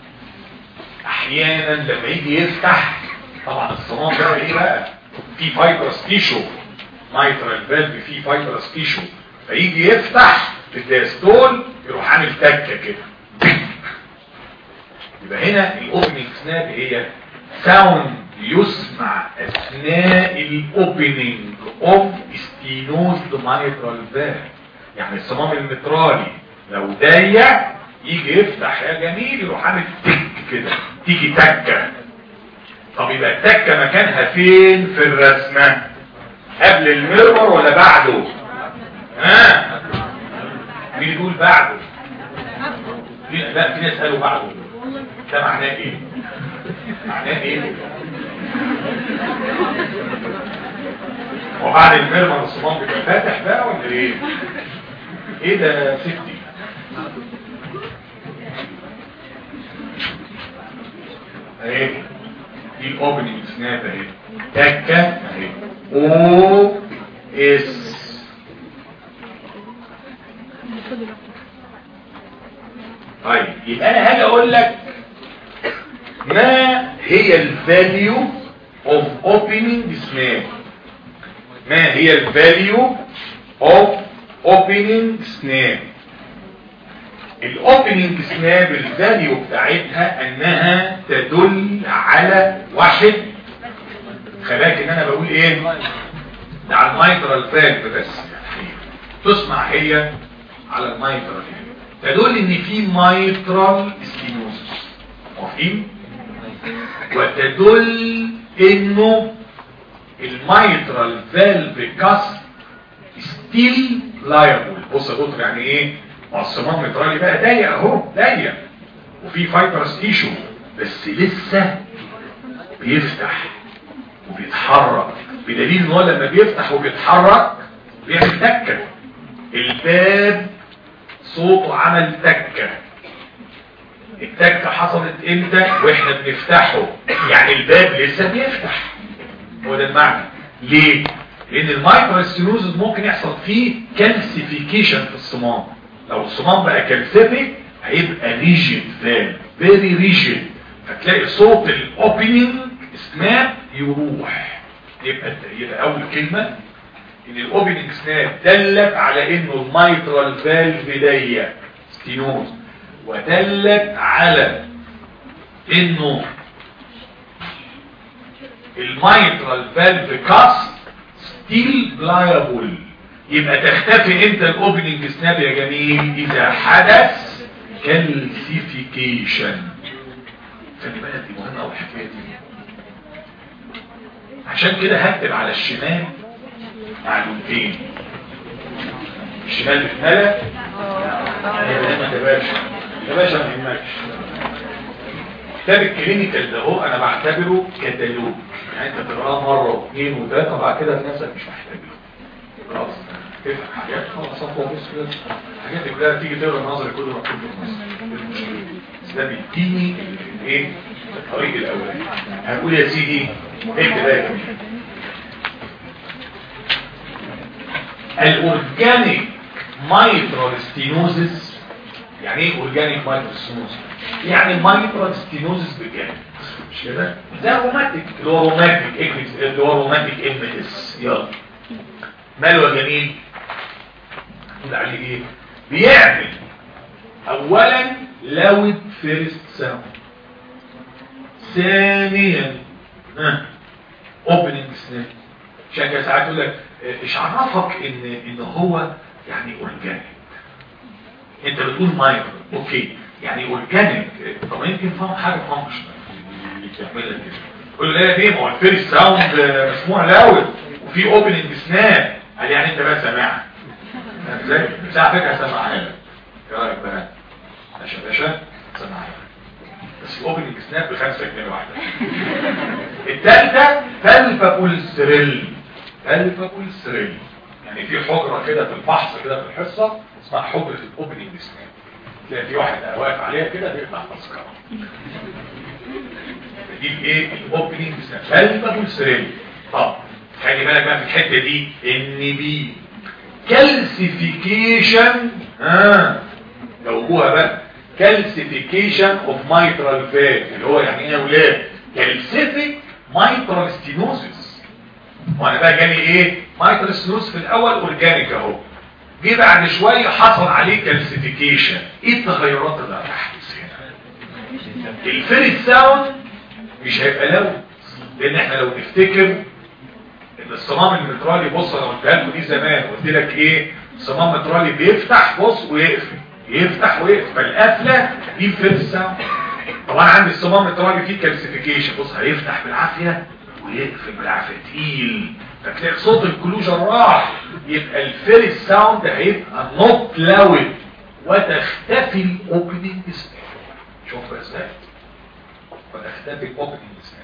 احيانا لما يجي يفتح طبعا الصمام ده ايه بقى في فايبرس تيشو مايترال فالف في فايبرس تيشو فيجي يفتح في الدايستول يروح عامل تكه كده يبقى هنا الاوبننج سناب هي ساوند يسمع اثناء الاوبننج اوف ستينوزد مايترال فالف يعني الصمام المترالي لو ضيق يجي يفتح يا جميل يروح عامل تك كده تيجي تكه طب يبقى التكه مكانها فين في الرسمه قبل المرمر ولا بعده ها مين يقول بعده لا في ناس قالوا بعده ده معناه ايه معناه ايه وبعد المرمر الصمام بيبقى فاتح بقى ولا ايه ايه ده ستي اهي دي الاوبننج سناب اهي تكه اهي او اس طيب يبقى انا هاجي اقول لك ما هي الفاليو اوف اوبننج سناب ما هي الفاليو اوف اوبننج سناب الاوبننج سناب الفاليو بتاعتها انها تدل على واحد خلاك ان انا بقول ايه ده على المايترال فالف بس تسمع هي على المايترال تدل ان في مايترال ستينوزس موافقين وتدل انه المايترال فالف كاست ستيل لايبل بص يا دكتور يعني ايه ما الصمام مترالي بقى ضيق اهو ضيق وفي فايبرس تيشو بس لسه بيفتح وبيتحرك بدليل ان هو لما بيفتح وبيتحرك بيعمل تكه الباب صوته عمل تكة التكة حصلت امتى واحنا بنفتحه يعني الباب لسه بيفتح هو ده المعنى ليه لان المايكروستينوزز ممكن يحصل فيه كالسيفيكيشن في الصمام لو الصمام بقى كالسيفيك هيبقى ريجيد فال فيري ريجيد فتلاقي صوت الاوبننج سناب يروح يبقى يبقى اول كلمه ان الاوبننج سناب دلت على انه المايترال فالف ضيق ستينوز ودلت على انه المايترال فالف كاست ستيل بلايبل يبقى تختفي امتى الاوبننج سناب يا جميل اذا حدث كالسيفيكيشن خلي بالك دي مهمه قوي الحكايه دي عشان كده هكتب على الشمال معلومتين الشمال بتملى يا باشا يا باشا ما يهمكش كتاب الكلينيكال ده هو انا بعتبره كتالوج يعني انت تقراه مره واثنين وثلاثه وبعد كده نفسك مش محتاجه خلاص تفهم حاجات خلاص بص كده الحاجات دي كلها تيجي تقرا النظري كله مكتوب في النص المشكله بس ده بيديني ايه الطريق الاولاني هنقول يا سيدي اكتب بقى الاورجانيك مايترال ستينوزس يعني ايه اورجانيك مايترال ستينوزس يعني مايترال ستينوزس بجد مش كده زي روماتيك اللي هو روماتيك اكتب اللي هو روماتيك ام اس يلا ماله يا جميل نقول عليه ايه بيعمل اولا لاود فيرست ساوند ثانيا اوبننج سناب عشان كده ساعات يقول لك ايش عرفك ان ان هو يعني اورجانيك انت بتقول مايكرو اوكي يعني اورجانيك طب يمكن فاهم حاجه فانكشنال اللي بتعملها كده يقول له لا ليه ما هو الفيرست ساوند مسموع لاود وفي اوبننج سناب قال يعني انت بقى سامعها ازاي بس على فكره سامعها لك ايه رايك بقى ماشي يا باشا سامعها بس الاوبننج سناب بخمسة جنيه واحدة الثالثة فالفابول ستريل فالفابول ستريل يعني في حجرة كده في الفحص كده في الحصة اسمها حجرة الاوبننج سناب تلاقي في واحد واقف عليها كده بيقطع تذكرة دي الايه الاوبننج سناب فالفابول ستريل طب خلي بالك بقى في الحتة دي ان بي كالسيفيكيشن ها جاوبوها بقى calcification of mitral valve اللي هو يعني ايه يا ولاد calcific mitral stenosis وانا بقى جالي ايه mitral stenosis في الاول اورجانيك اهو جه بعد شويه حصل عليه calcification ايه التغيرات اللي هتحدث هنا الفيرست ساوند مش هيبقى لون لان احنا لو نفتكر ان الصمام المترالي بص انا قلتها لكم دي زمان قلت لك ايه الصمام المترالي بيفتح بص ويقفل يفتح ويقفل فالقفله دي الفيرست ساوند طبعا عندي الصمام الترابي فيه كالسيفيكيشن بص هيفتح بالعافيه ويقفل بالعافيه تقيل فتلاقي صوت الكلوجن راح يبقى الفيرست ساوند هيبقى نوت لاود وتختفي الاوبننج سناب شوف بقى ازاي وتختفي الاوبننج سناب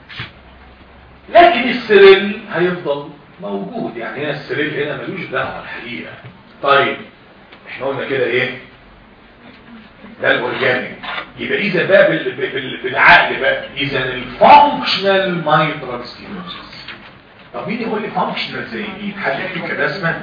لكن السريل هيفضل موجود يعني هنا السريل هنا ملوش دعوه الحقيقه طيب احنا قلنا كده ايه ده الاورجانيك يبقى اذا بقى بال... بال... بالعقل بقى اذا الفانكشنال مايترال ستينوزس طب مين يقول لي فانكشنال زي مين حد يكتب كده اسمه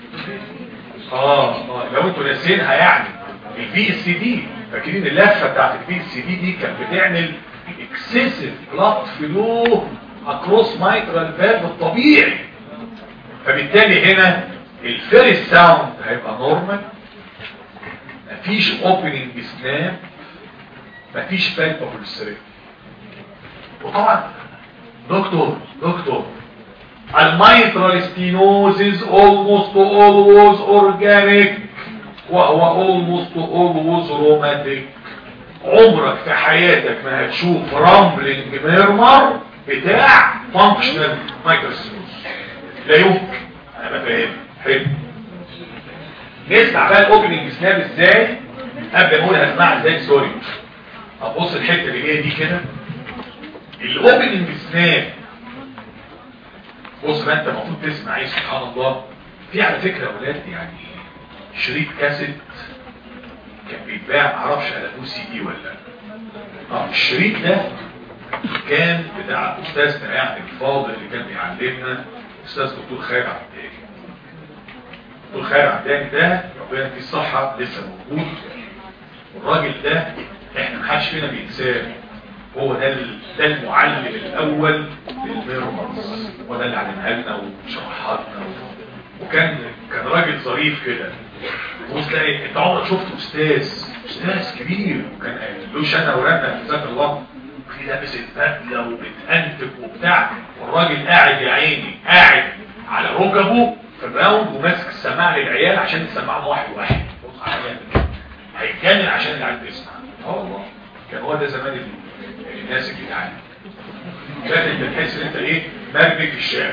اه اه لو انتوا ناسينها يعني البي اس دي فاكرين اللفه بتاعت البي اس دي دي كانت بتعمل اكسسيف بلاد فلو اكروس مايترال فالف الطبيعي فبالتالي هنا الفيرست ساوند هيبقى نورمال مفيش اوبننج سناب مفيش بالبابل ستريب وطبعا دكتور دكتور الميترال ستينوزز almost always organic وهو almost always romantic عمرك في حياتك ما هتشوف رامبلنج ميرمر بتاع فانكشنال مايكروسينوز لا يمكن انا بفهم حلو نسمع بقى الاوبننج سناب ازاي قبل ما اقول هسمعها ازاي سوري ابص الحته اللي جايه دي كده الاوبننج سناب بص بقى انت المفروض تسمع ايه سبحان الله في على فكره يا ولاد يعني شريط كاسيت كان بيتباع معرفش قلبوه سي دي ولا لا اه الشريط ده كان بتاع استاذنا يعني الفاضل اللي كان بيعلمنا استاذ دكتور خالد عبدالي دكتور خالد عبدالي ده ربنا يديه الصحه لسه موجود والراجل ده احنا محدش فينا بينساه هو ده ال- ده المعلم الاول للميرمرز هو ده اللي علمها لنا وشرحها لنا وكان كان راجل ظريف كده وتلاقي انت عمرك شفت استاذ استاذ كبير وكان له شنه ورنه جزاك الله في لابس البدله وبتأنتك وبتاع والراجل قاعد يا عيني قاعد على ركبه في الراوند وماسك السماعه للعيال عشان يسمعهم واحد واحد بص على العيال. هيتجنن عشان العيال تسمع اه والله كان هو ده زمان ال- الناس الجدعان كان انت تحس ان انت ايه مرمي في الشارع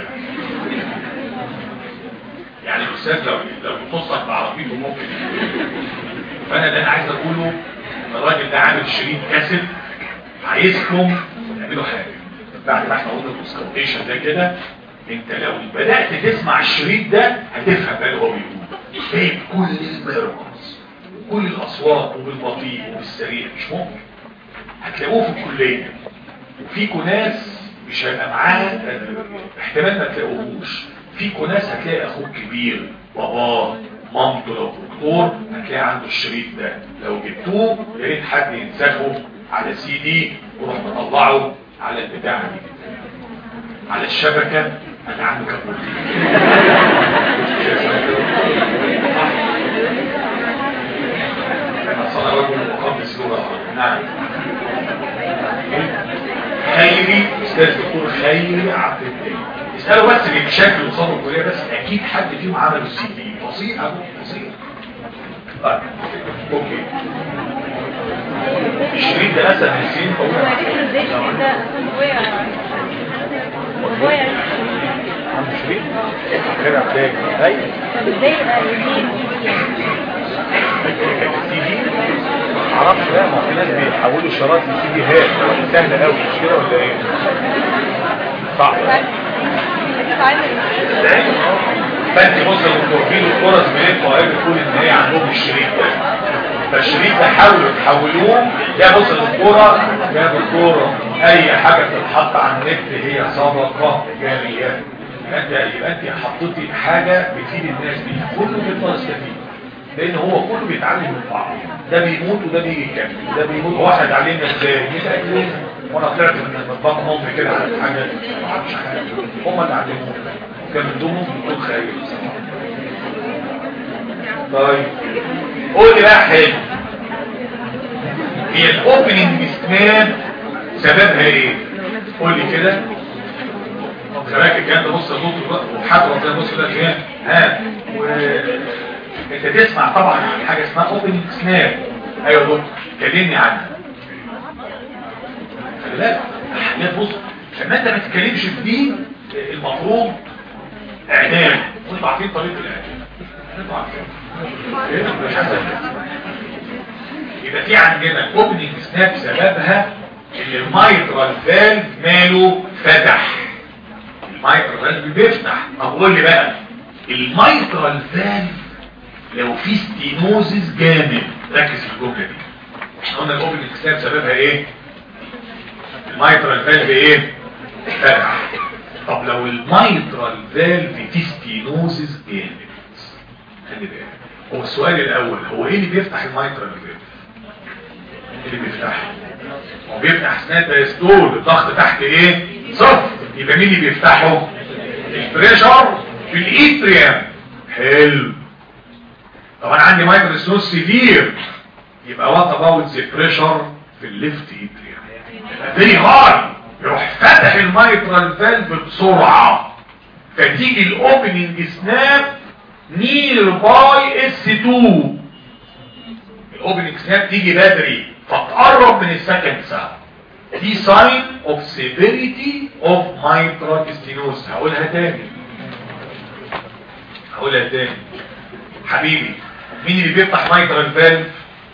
يعني الاستاذ لو لو يتصل بعربيته ممكن فانا اللي انا عايز اقوله ان الراجل ده عامل شريط كاسيت عايزكم تعملوا حاجه بعد ما احنا قلنا الكونسلتيشن ده كده انت لو بدات تسمع الشريط ده هتفهم بقى اللي هو بيقول جايب كل الميركلز كل الاصوات وبالبطيء وبالسريع مش ممكن هتلاقوه في الكليه وفيكوا ناس مش هيبقى معاه احتمال ما تلاقوهوش فيكوا ناس هتلاقي اخوك كبير باباه مامته لو دكتور هتلاقي عنده الشريط ده لو جبتوه يا ريت حد ينسخه على سي دي وروح مطلعه على البتاع دي على الشبكه انا عنده كابوت أصلا رجل مقدس لغة نعم خيري استاذ دكتور خيري عبد الدين اسألوا بس بشكل وصابه الكلية بس اكيد حد فيهم عمل السي دي بسيط ابو بسيط طيب اوكي الشريط ده اسهل من السين هو عرفنا ازاي الشريط ده بابايا بابايا عم شريط خير عبد الدين ايوه طب ازاي يبقى يجيب السي دي معرفش بقى ما في ناس بيحولوا الشرايط لسي دي هات سهله قوي مش كده ولا ايه؟ صعب فانت بص يا دكتور في الفرص بينكم قال بتقول ان هي عندهم الشريط ده فالشريط ده حاولوا تحولوه ده بص يا دكتوره يا دكتوره اي حاجه بتتحط على النت هي صدقه جاريه يبقى انت يبقى انت حطيتي حاجه بتفيد الناس بيها كله بيقدر يستفيد لان هو كله بيتعلم من بعض ده بيموت وده بيجي يكمل ده بيموت واحد علينا ازاي يتاكلوا وانا طلعت من من بطن امي كده على حاجه ما اعرفش حاجه هم اللي علمونا كان من ضمنهم دكتور خير طيب قول لي بقى حلو هي الاوبننج سناب سببها ايه قول لي كده خلاك الكلام ده بص يا دكتور وحضرة زي بص لك ايه ها و... انت تسمع طبعا عن حاجه اسمها اوبننج سناب ايوه يا دكتور كلمني عنها خلي بالك حاجات بص لما انت ما تتكلمش في دي المفروض اعدام وانتوا عارفين طريقه الاعدام انتوا عارفين إيه؟ مش حاسس يبقى في عندنا اوبننج سناب سببها ان المايترال فالف ماله فتح المايترال فالف بيفتح طب قول لي بقى المايترال فالف لو في ستينوزس جامد ركز في الجمله دي احنا قلنا الاوبننج سناب سببها ايه المايترال فالف ايه فتح طب لو المايترال فالف فيه ستينوزس جامد خلي بالك هو السؤال الاول هو ايه اللي بيفتح المايترال فالف اللي بيفتحه هو بيفتح اثناء الدايستول الضغط تحت ايه صفر يبقى مين اللي بيفتحه البريشر في الايتريم حلو طب انا عندي مايترال ستون سيفير يبقى وات اباوت ذا بريشر في الليفت ايتريم فيري هاي يروح فتح المايترال فالف بسرعه فتيجي الاوبننج سناب نير باي اس 2 الاوبننج سناب تيجي بدري فتقرب من السكند ساعه دي ساين اوف سيفيريتي اوف مايترال ستينوز هقولها تاني هقولها تاني حبيبي مين اللي بيفتح مايترال فالف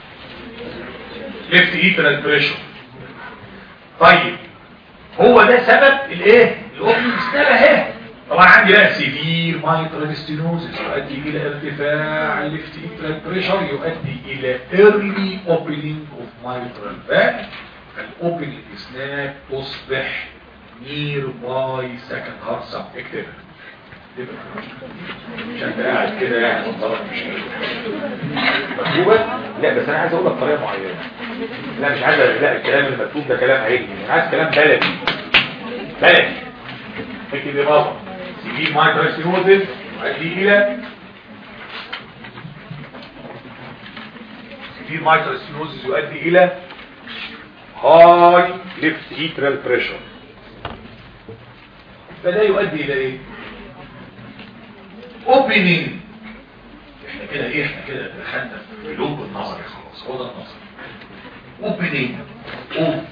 ليفت ايترال بريشر طيب هو ده سبب الايه الاوبننج سناب اهي طبعا عندي بقى سيفير مايترال ستينوزس يؤدي الى ارتفاع الليفت اترال بريشر يؤدي الى ايرلي اوبننج اوف مايترال فالف فالاوبننج سناب تصبح نير باي سكند هارت سب اكتبها مش انت قاعد كده يعني منظرك مش مكتوبه لا بس انا عايز اقولها بطريقه معينه لا مش عايز لا الكلام المكتوب ده كلام علمي انا عايز كلام بلدي بلدي اكتب يا بابا سيبيه مايترال ستينوزس يؤدي الى سيبيه مايترال ستينوزس يؤدي الى هاي ليفت هيترال بريشر فده يؤدي الى ايه اوبننج احنا كده ايه احنا كده دخلنا في لوب النظري خلاص هو ده النظر اوبننج اوب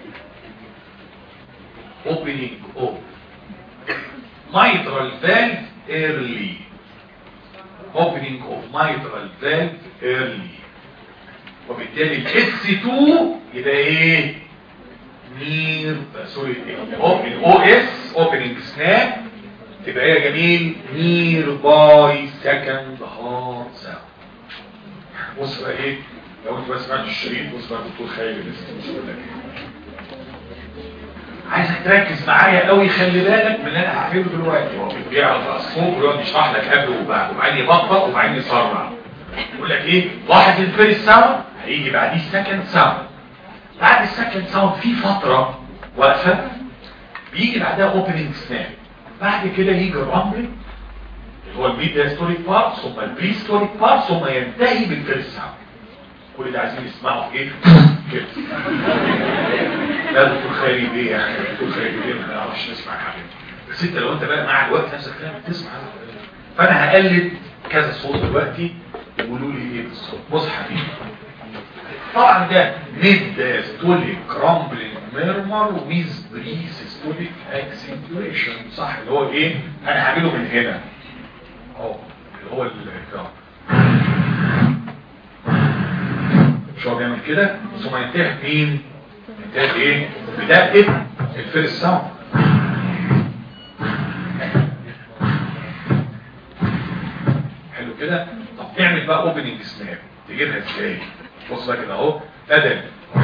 اوبننج اوب mitral valve early opening of mitral valve early وبالتالي ال S2 يبقى ايه نير سوري الاو اس اوبننج سناب تبقى ايه يا جميل نير باي سكند هارت ساوند بص بقى ايه لو انت ما سمعتش الشريط بص بقى الدكتور خالد لسه مش بقول لك ايه عايزك تركز معايا قوي خلي بالك من اللي انا هعمله دلوقتي هو بيعرض على الصوت ويقعد يشرح لك قبل وبعد وبعدين يبطأ وبعدين يسرع يقول لك ايه لاحظ الفيرست ساوند هيجي بعديه السكند ساوند بعد السكند ساوند في فتره واقفه بيجي بعدها اوبننج سناب بعد كده يجي الرامبل اللي هو الميد هيستوريك بارت ثم البري ستوريك بارت ثم ينتهي بالفيرست ساوند كل ده عايزين يسمعوا في ايه كده لا دكتور خيري بيه يعني دكتور خيري بيه ما نعرفش نسمع حاجه بس انت لو انت بقى مع الوقت نفسك كده بتسمع فانا هقلد كذا صوت دلوقتي وقولوا لي ايه بالظبط بص حبيبي طبعا ده ميد ستوليك رامبلينج ميرمر ويز بريس ستوليك اكسنتويشن صح اللي هو ايه انا هعمله من هنا اهو اللي هو الكرام مش هو بيعمل كده ثم ينتهي مين ينتهي ايه بدقه الفيرست ساوند حلو كده طب اعمل بقى اوبننج سناب تجيبها ازاي بص بقى كده اهو ادم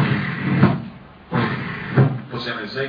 بص يعمل ازاي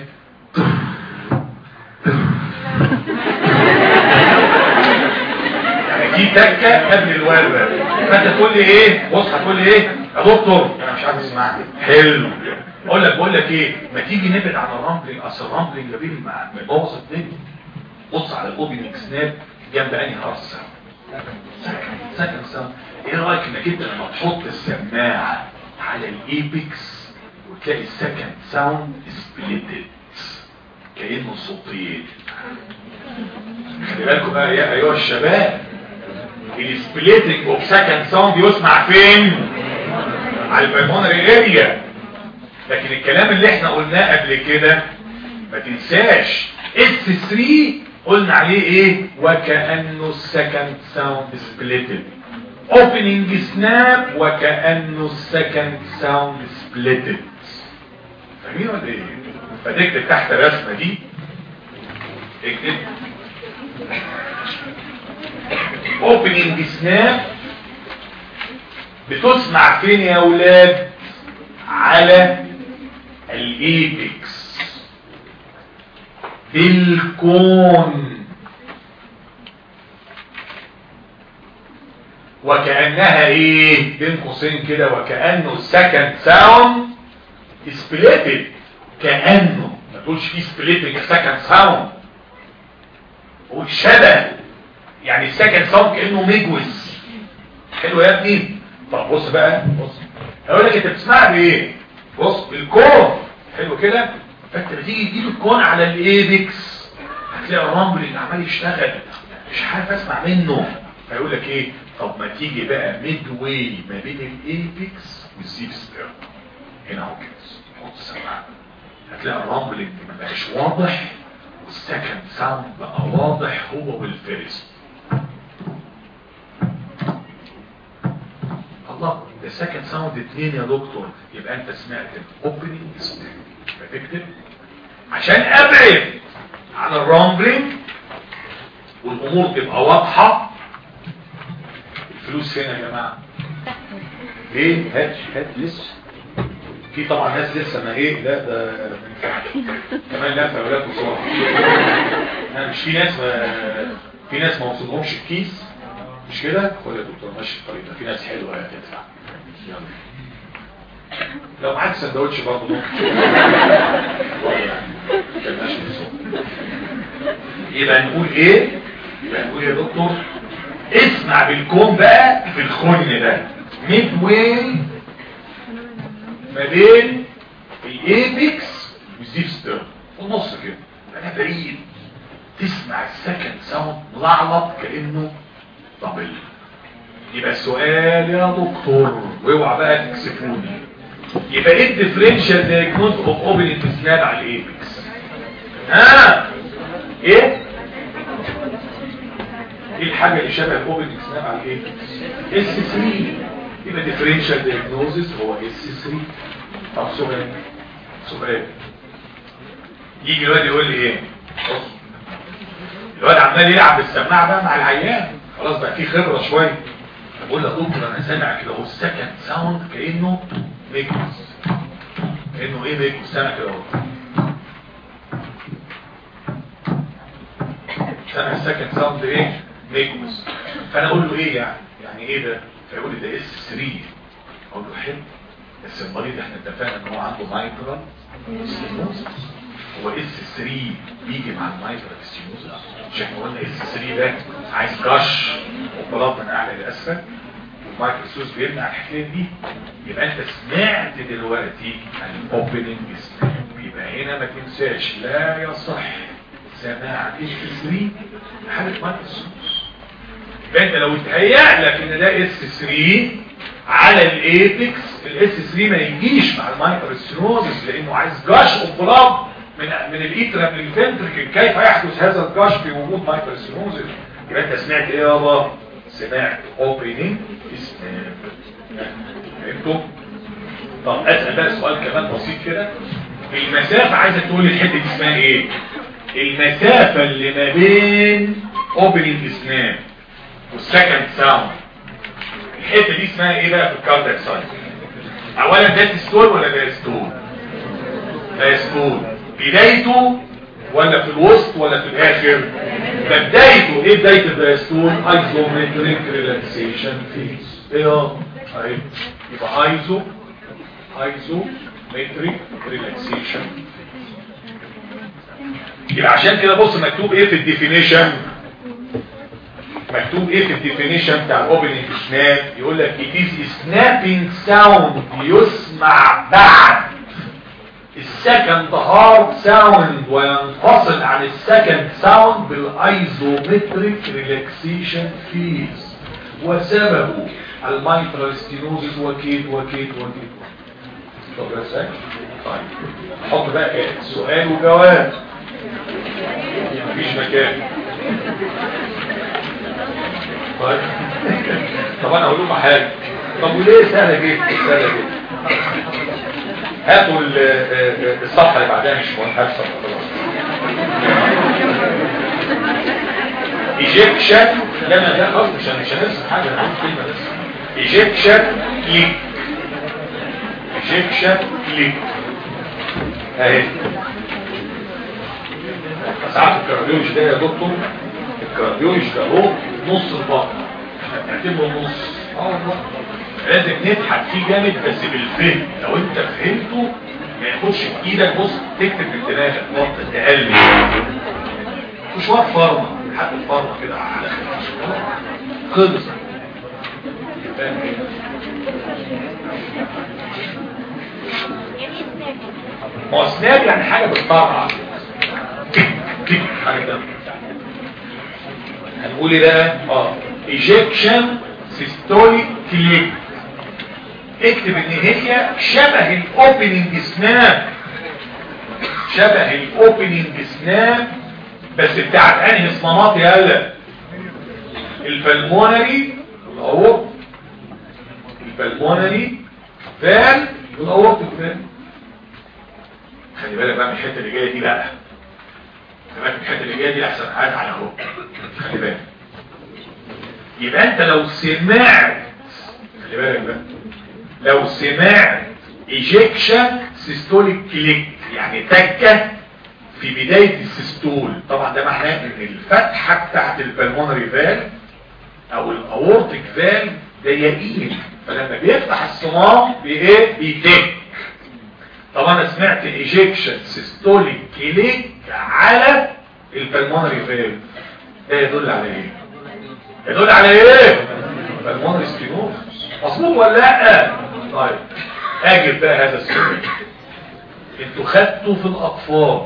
يعني دي تكه قبل الورده فانت تقول لي ايه بص هتقول لي ايه يا دكتور انا مش عايز اسمعك حلو اقول لك بقول لك ايه ما تيجي نبعد عن الرامبلينج اصل الرامبلينج يا بيبي مبوظ الدنيا بص على الاوبننج سناب جنب انهي هارس ساوند سكن سكن ساوند ايه رايك انك انت لما تحط السماعه على الايبكس وتلاقي السكند ساوند سبليتد كانه صوتين خلي بالكم بقى يا ايها الشباب السبليتنج اوف سكند ساوند يسمع فين على البلمونري اريا لكن الكلام اللي احنا قلناه قبل كده ما تنساش اس 3 قلنا عليه ايه وكأنه السكند ساوند سبليتد اوبننج سناب وكأنه السكند ساوند سبليتد فاهمين ولا ايه فتكتب تحت الرسمه دي اكتب اوبننج سناب بتسمع فين يا اولاد على الايبكس بالكون وكأنها ايه بين قوسين كده وكأنه السكند ساوند سبليتد كأنه ما تقولش فيه سبليتنج سكند ساوند والشبه يعني السكند ساوند كأنه مجوز حلو يا ابني طب بص بقى بص اقول لك انت بتسمع بايه بص الكون حلو كده فانت بتيجي تجيب الكون على الايبكس هتلاقي الرامبلنج عمال يشتغل مش عارف اسمع منه فيقول لك ايه طب ما تيجي بقى ميد واي ما بين الايبكس والزيب ستير هنا اهو كده حط السماعه هتلاقي الرامبلنج ما بقاش واضح والسكند ساوند بقى واضح هو والفيرست الله ده سكند ساوند اتنين يا دكتور يبقى انت سمعت الاوبننج فتكتب عشان ابعد عن الرامبلينج والامور تبقى واضحه الفلوس فين يا جماعه ليه هات هات لسه في طبعا ناس لسه ما ايه لا ده ما ينفعش كمان لا في اولاد بسرعه يعني مش في ناس ما في ناس ما وصلهمش الكيس مش كده خد يا دكتور ماشي الطريق ده في ناس حلوه هتدفع يلا لو معاك سندوتش برضه ممكن يبقى نقول ايه يبقى نقول يا دكتور اسمع بالكون بقى في الخن ده ميد واي ما بين الايبكس والزيفستر في النص كده انا بعيد تسمع السكند ساوند ملعلط كانه طبل يبقى السؤال يا دكتور واوعى بقى تكسفوني يبقى ايه الديفرنشال دايجنوز اوف اوبننج سناب على الايبكس ها ايه ايه الحاجه اللي شبه الاوبننج سناب على الايبكس اس 3 يبقى ديفرنشال دايجنوزس هو اس 3 طب سؤال سؤال يجي الواد يقول لي ايه بص الواد عمال يلعب بالسماعه بقى مع العيان خلاص بقى في خبره شويه بقول له دكتور انا سامع كده اهو السكند ساوند كانه ميكوس كانه ايه ميكوس سامع كده اهو سامع السكند ساوند ايه ميكوس فانا اقول له ايه يعني يعني ايه ده فيقول لي ده اس 3 اقول له حلو بس المريض احنا اتفقنا ان هو عنده مايكرال ستينوزس هو اس 3 بيجي مع المايكرال ستينوزس مش احنا قلنا اس 3 ده عايز كراش وبلاط من اعلى لاسفل والمايكرال ستينوزس بيمنع الحكايه دي يبقى انت سمعت دلوقتي عن الاوبننج سناب يبقى هنا ما تنساش لا يصح سماع اس 3 حاله مايكرال ستينوزس يبقى انت لو اتهيأ لك ان ده اس 3 على الايبكس الاس 3 ما يجيش مع المايكرو ستينوزس لانه عايز جاش اوبلاب من من الايترم للفنتركل كيف يحدث هذا الجاش في وجود مايكرو ستينوزس يبقى انت سمعت ايه يابا سمعت اوبننج سناب فهمتوا طب اسال بقى سؤال كمان بسيط كده المسافه عايزه تقول لي الحته دي اسمها ايه المسافه اللي ما بين اوبننج سناب والسكند ساوند الحته دي اسمها ايه بقى في الكاردياك سايكل اولا ده ستول ولا ده ستول ده ستول بدايته ولا في الوسط ولا في الاخر ده بدايته ايه بدايه الدايستول ايزومتريك ريلاكسيشن فيز ايه اه اهي يبقى ايزو ايزومتريك ريلاكسيشن يبقى عشان كده بص مكتوب ايه في الديفينيشن مكتوب ايه في الديفينيشن بتاع الاوبننج سناب يقول لك it is snapping sound يسمع بعد السكند هارد ساوند وينفصل عن السكند ساوند بالايزومتريك ريلاكسيشن فيز وسببه المايترال ستينوزيس وكيد وكيد وكيد طب يا سيد طيب حط بقى إيه؟ سؤال وجواب مفيش مكان طيب طب انا اقول لكم حاجه طب وليه سهله جدا سهله جدا هاتوا الصفحه اللي بعدها مش مهم هات الصفحه خلاص ايجيبشن لا ما ده خلاص مش مش هنرسم حاجه انا عايز كلمه بس ايجيبشن كليك ايجيبشن كليك اهي ساعات الكارديولوجي ده يا دكتور الكارديولوجي ده هو نص البطن احنا بنعتبره نص اه والله لازم نضحك فيه جامد بس بالفهم لو انت فهمته ما ياخدش في ايدك بص تكتب في دماغك نقطه تقلب مش وقت فرمه حتى الفرمه كده على خلص فاهم ايه ما هو سناب يعني حاجه بتطرع تك تك حاجه كده هنقول ايه بقى اه ايجكشن سيستوليك كليك اكتب ان هي شبه الاوبننج سناب شبه الاوبننج سناب بس بتاعت انهي صمامات يا هلا البلمونري والاورط البلمونري فال والاورط فال خلي بالك بقى من الحته اللي جايه دي بقى خلي بالك الحته اللي جايه دي احسن حاجه على اهو خلي بالك يبقى انت لو سمعت خلي بالك بقى لو سمعت ايجيكشن سيستوليك كليك يعني تكه في بدايه السيستول طبعا ده معناه ان الفتحه بتاعت البلمونري فال او الاورتيك فال ضيقين فلما بيفتح الصمام بايه بيتك طب انا سمعت ايجيكشن سيستوليك كليك على البلمونري فال ده يدل على ايه يدل على ايه بالمونري ستينوز مظبوط ولا لا طيب اجب بقى هذا السؤال انتوا خدتوا في الاطفال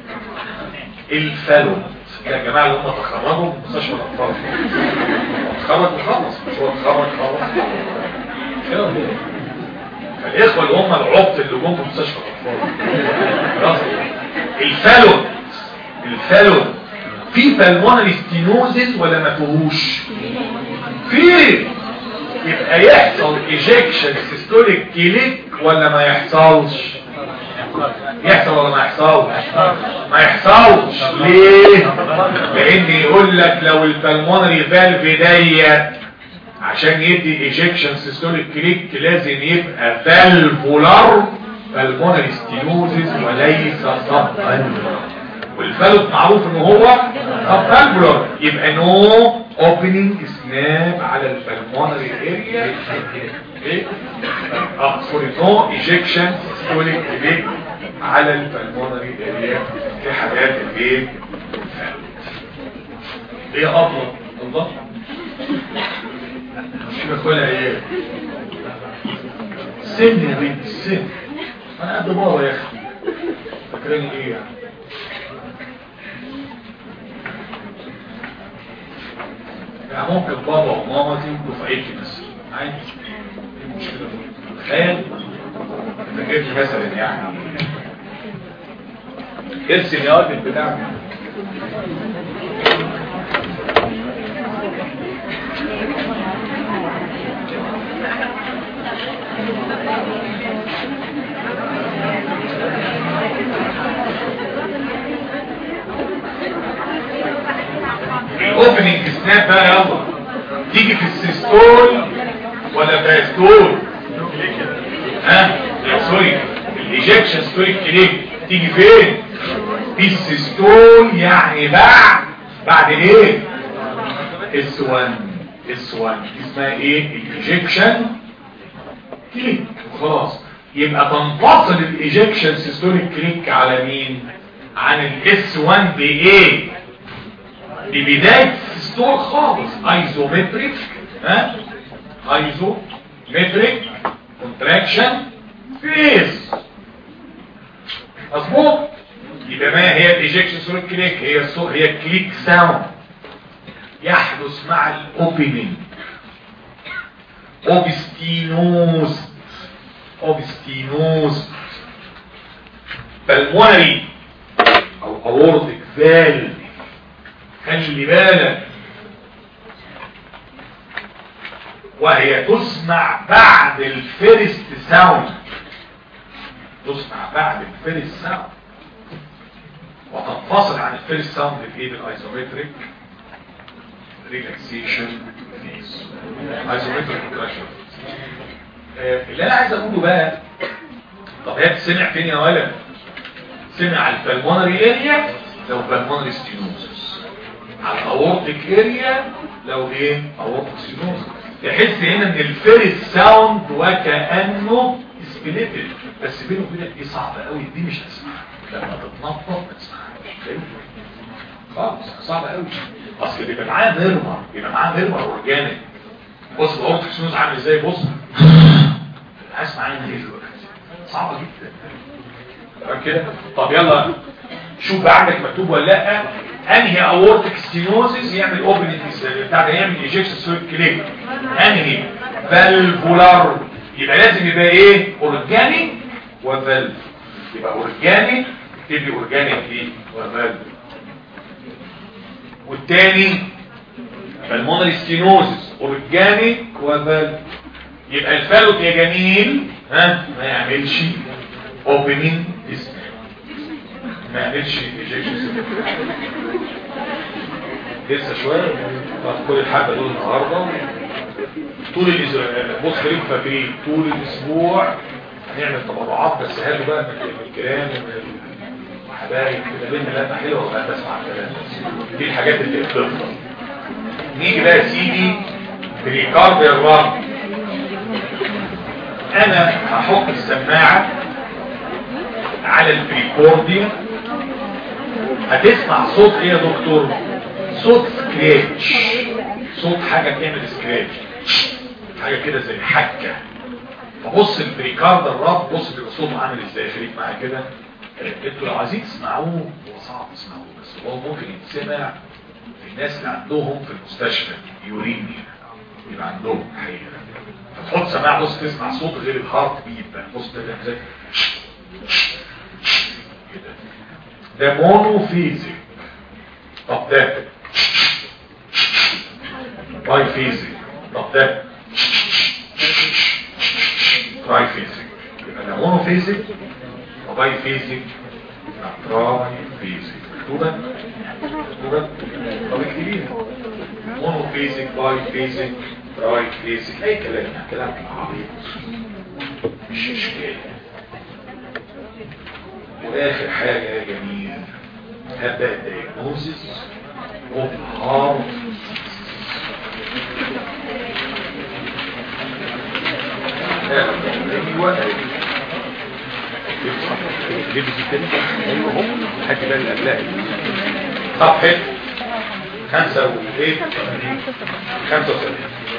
الفلوت يا جماعه اللي هم تخرجوا من مستشفى الاطفال تخرج وخلص مش هو تخرج خلاص كده ولا إيه؟ فالاخوه اللي هم العبط اللي جم في مستشفى الاطفال خلاص الفلوت الفلوت في بالمونري ستينوزز ولا ما فيهوش في يبقى يحصل ايجيكشن سيستوليك كليك ولا ما يحصلش يحصل ولا ما يحصلش ما يحصلش ليه لان يقول لك لو البلمونري فالف ضيق عشان يدي ايجيكشن سيستوليك كليك لازم يبقى فالفولار بالمونري ستينوزز وليس سبتالفولار والفالف معروف ان هو سبتالفولار يبقى نو اوبننج سناب على البلمونري اريا ايه اه سوري نو ايجيكشن سيستوليك كليك على البلمونري اريا في حالات الايه ايه افضل الله مش بقولها ايه سن يا بنت سن انا قد بابا يا اخي فاكراني ايه يعني يعني ممكن بابا وماما تيجوا دفعتي بس عادي ايه المشكله تخيل انت جبت مثلا يعني ارسم يا واد البتاع الاوبننج سناب بقى يلا تيجي في السيستول ولا دايستول ها لا سوري الايجكشن ستوري كليك تيجي فين في السيستول يعني بعد بعد ايه اس 1 اس 1 اسمها ايه الايجكشن كليك خلاص يبقى تنفصل الايجكشن سيستوليك كليك على مين عن الاس 1 بايه ببداية السيستول خالص ايزومتريك ها ايزومتريك كونتراكشن فيز مظبوط يبقى ما هي الايجكشن سيستوليك كليك هي الصو... هي الكليك ساوند يحدث مع الاوبننج اوبستينوس اوبستينوس بالمونري او اورتيك فالف خلي بالك وهي تسمع بعد الفيرست ساوند تسمع بعد الفيرست ساوند وتنفصل عن الفيرست ساوند بايه بالايزومتريك ريلاكسيشن فيز ايزومتريك كونتراكشن اللي انا عايز اقوله بقى طب هي تسمع فين يا ولد سمع على البلمونري اريا لو بالمونري ستينوزس على الاورتيك اريا لو ايه اورتيك ستينوزس تحس هنا ان الفيرست ساوند وكانه سبليتد بس بينه وبينك دي صعبه قوي دي مش هتسمعها لما تتنطط ما تسمعهاش خالص صعبه قوي اصل بيبقى معاه ميرمر بيبقى معاه ميرمر اورجانيك بص الاورتيك ستينوزس عامل ازاي بص هسمع عنها ايه دلوقتي صعبه جدا تمام كده طب يلا شوف بقى عندك مكتوب ولا لا انهي اورتيك ستينوزيس يعمل اوبننج بتاع ده يعمل ايجكشن سويب كليك انهي فالفولار يبقى لازم يبقى ايه اورجانيك وفالف يبقى اورجانيك تبقى اورجانيك ايه وفالف والتاني فالمونري ستينوزيس اورجانيك وفالف يبقى الفالوت يا جميل ها ما يعملش اوبننج ما يعملش ايجيكشن لسه شويه طب كل الحبه دول النهارده طول الاسبوع بص خليكم فاكرين طول الاسبوع هنعمل تبرعات بس هاتوا بقى من الكلام ومن الحبايب كده بينا لما حلوه وبقى تسمع الكلام دي الحاجات اللي بتفضل نيجي بقى يا سيدي بريكارد الرام انا هحط السماعه على البريكورديوم هتسمع صوت ايه يا دكتور صوت سكراتش صوت حاجة بتعمل سكراتش حاجة كده زي الحكة فبص البريكارد الراب بص بيبقى صوته عامل ازاي خليك معايا كده انتوا لو عايزين تسمعوه هو صعب تسمعوه بس هو ممكن يتسمع في الناس اللي عندهم في المستشفى يوريني يبقى عندهم حقيقة فتحط سماعة بص تسمع صوت غير الهارت بيت بقى بص ده زي كده ده مونوفيزيك طب ده باي فيزيك طب ده تراي فيزيك يبقى ده مونوفيزيك وباي فيزيك تراي فيزيك مكتوبة مكتوبة طب اكتبيها مونوفيزيك باي فيزيك تراي فيزيك اي كلام كلام عبيط مش اشكال واخر حاجة يا جميل هبدأ الدياجنوزيس اوف هارت ايوه لبس كده ايوه هم حد بقى الابلاء صفحة خمسة وايه خمسة وسبعين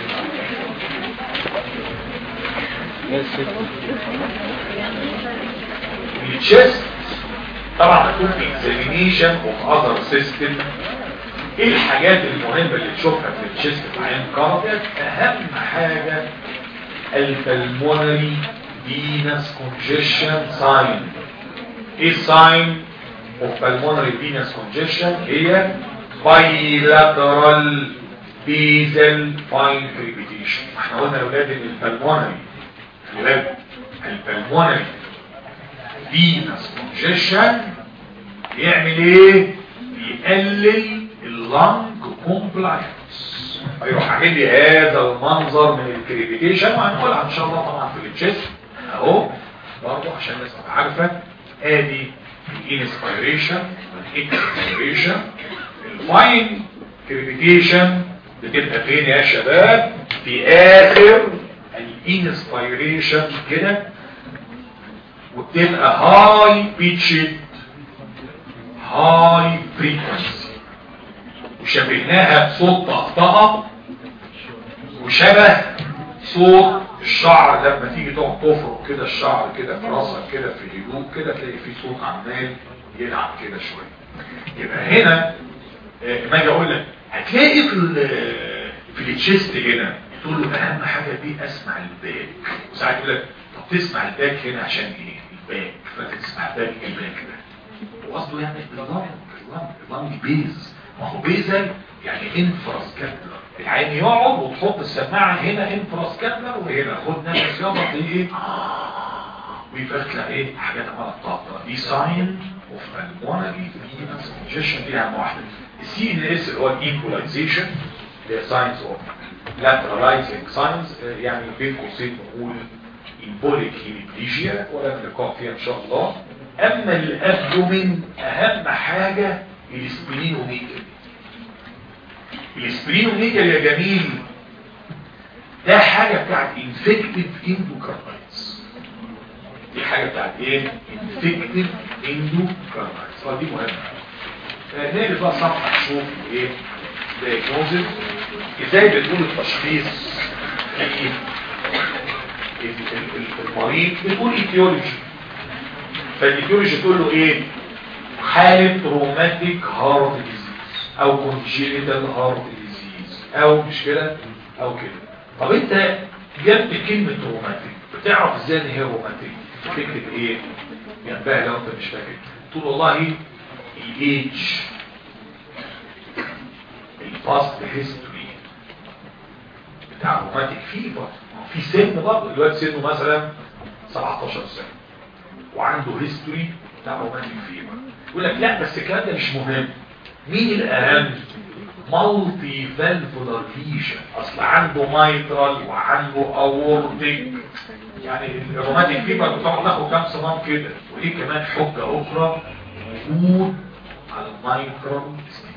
التشيست طبعا هتكون examination of other system ايه الحاجات المهمة اللي تشوفها في التشيست في عين كاردياك اهم حاجة البلمونري فينس كونجيشن ساين ايه الساين of pulmonary venous congestion هي bilateral basal fine crepitation احنا قلنا يا اولاد ان البلمونري خلي بالك البلمونري فينس كونجيشن بيعمل ايه بيقلل اللنج كومبلاينس هيروح عامل لي هذا المنظر من الكريبيتيشن وهنقولها ان شاء الله طبعا في التشيست اهو برضه عشان الناس تبقى عارفه ادي الانسبيريشن والاكسبيريشن الفاين كريبيتيشن بتبقى فين يا شباب في اخر الانسبيريشن كده وبتبقى هاي بيتشد هاي فريكونسي وشبهناها بصوت طقطقه وشبه صوت الشعر لما تيجي تقعد تفرق كده الشعر كده في راسك كده في هدوء كده تلاقي في صوت عمال يلعب كده شويه يبقى هنا ما اجي اقول لك هتلاقي في ال في التشيست هنا تقول له اهم حاجه دي اسمع الباك وساعات يقول لك طب تسمع الباك هنا عشان ايه الباك فتسمع باك الباك ده وقصده يعني اللنج اللنج اللنج بيز ما هو بيزل يعني انفراسكابلر العين يقعد وتحط السماعه هنا انفراسكابلر وهنا خد نفس يابا ايه ويبقى تلاقي ايه حاجات عماله تطاطا دي ساين اوف بالمونري فينس كونجيشن دي اهم واحده السي ان اس اللي هو الايكولايزيشن اللي هي ساينس اوف lateralizing ساينس يعني بين قوسين نقول امبوليك هيميبليجيا ولا نلقاء فيها ان شاء الله اما الابدومين اهم حاجه السبلينوميكال السبلينوميكال يا جميل ده حاجه بتاعت انفكتيف اندوكاردايتس دي حاجه بتاعت ايه انفكتيف اندوكاردايتس اه دي مهمه نقلب بقى صفحه نشوف ايه دايجنوزز ازاي بنقول التشخيص ايه المريض بنقول ايتيولوجي فالايتيولوجي تقول له ايه حالة روماتيك هارت ديزيز او كونجينيتال هارت ديزيز او مش كده او كده طب انت جبت كلمة روماتيك بتعرف ازاي ان هي روماتيك تكتب ايه جنبها لو انت مش فاكر تقول والله الايدج الباست هيستوري بتاع روماتيك فيفر في سن برضه الواد سنه مثلا 17 سنه وعنده هيستوري بتاع روماتيك فيبر يقول لك لا بس الكلام ده مش مهم مين الاهم مالتي فالفولار ليجن اصل عنده مايترال وعنده اورتيك يعني الروماتيك فيبر بتقعد له كام صمام كده وايه كمان حجه اخرى وجود على المايترال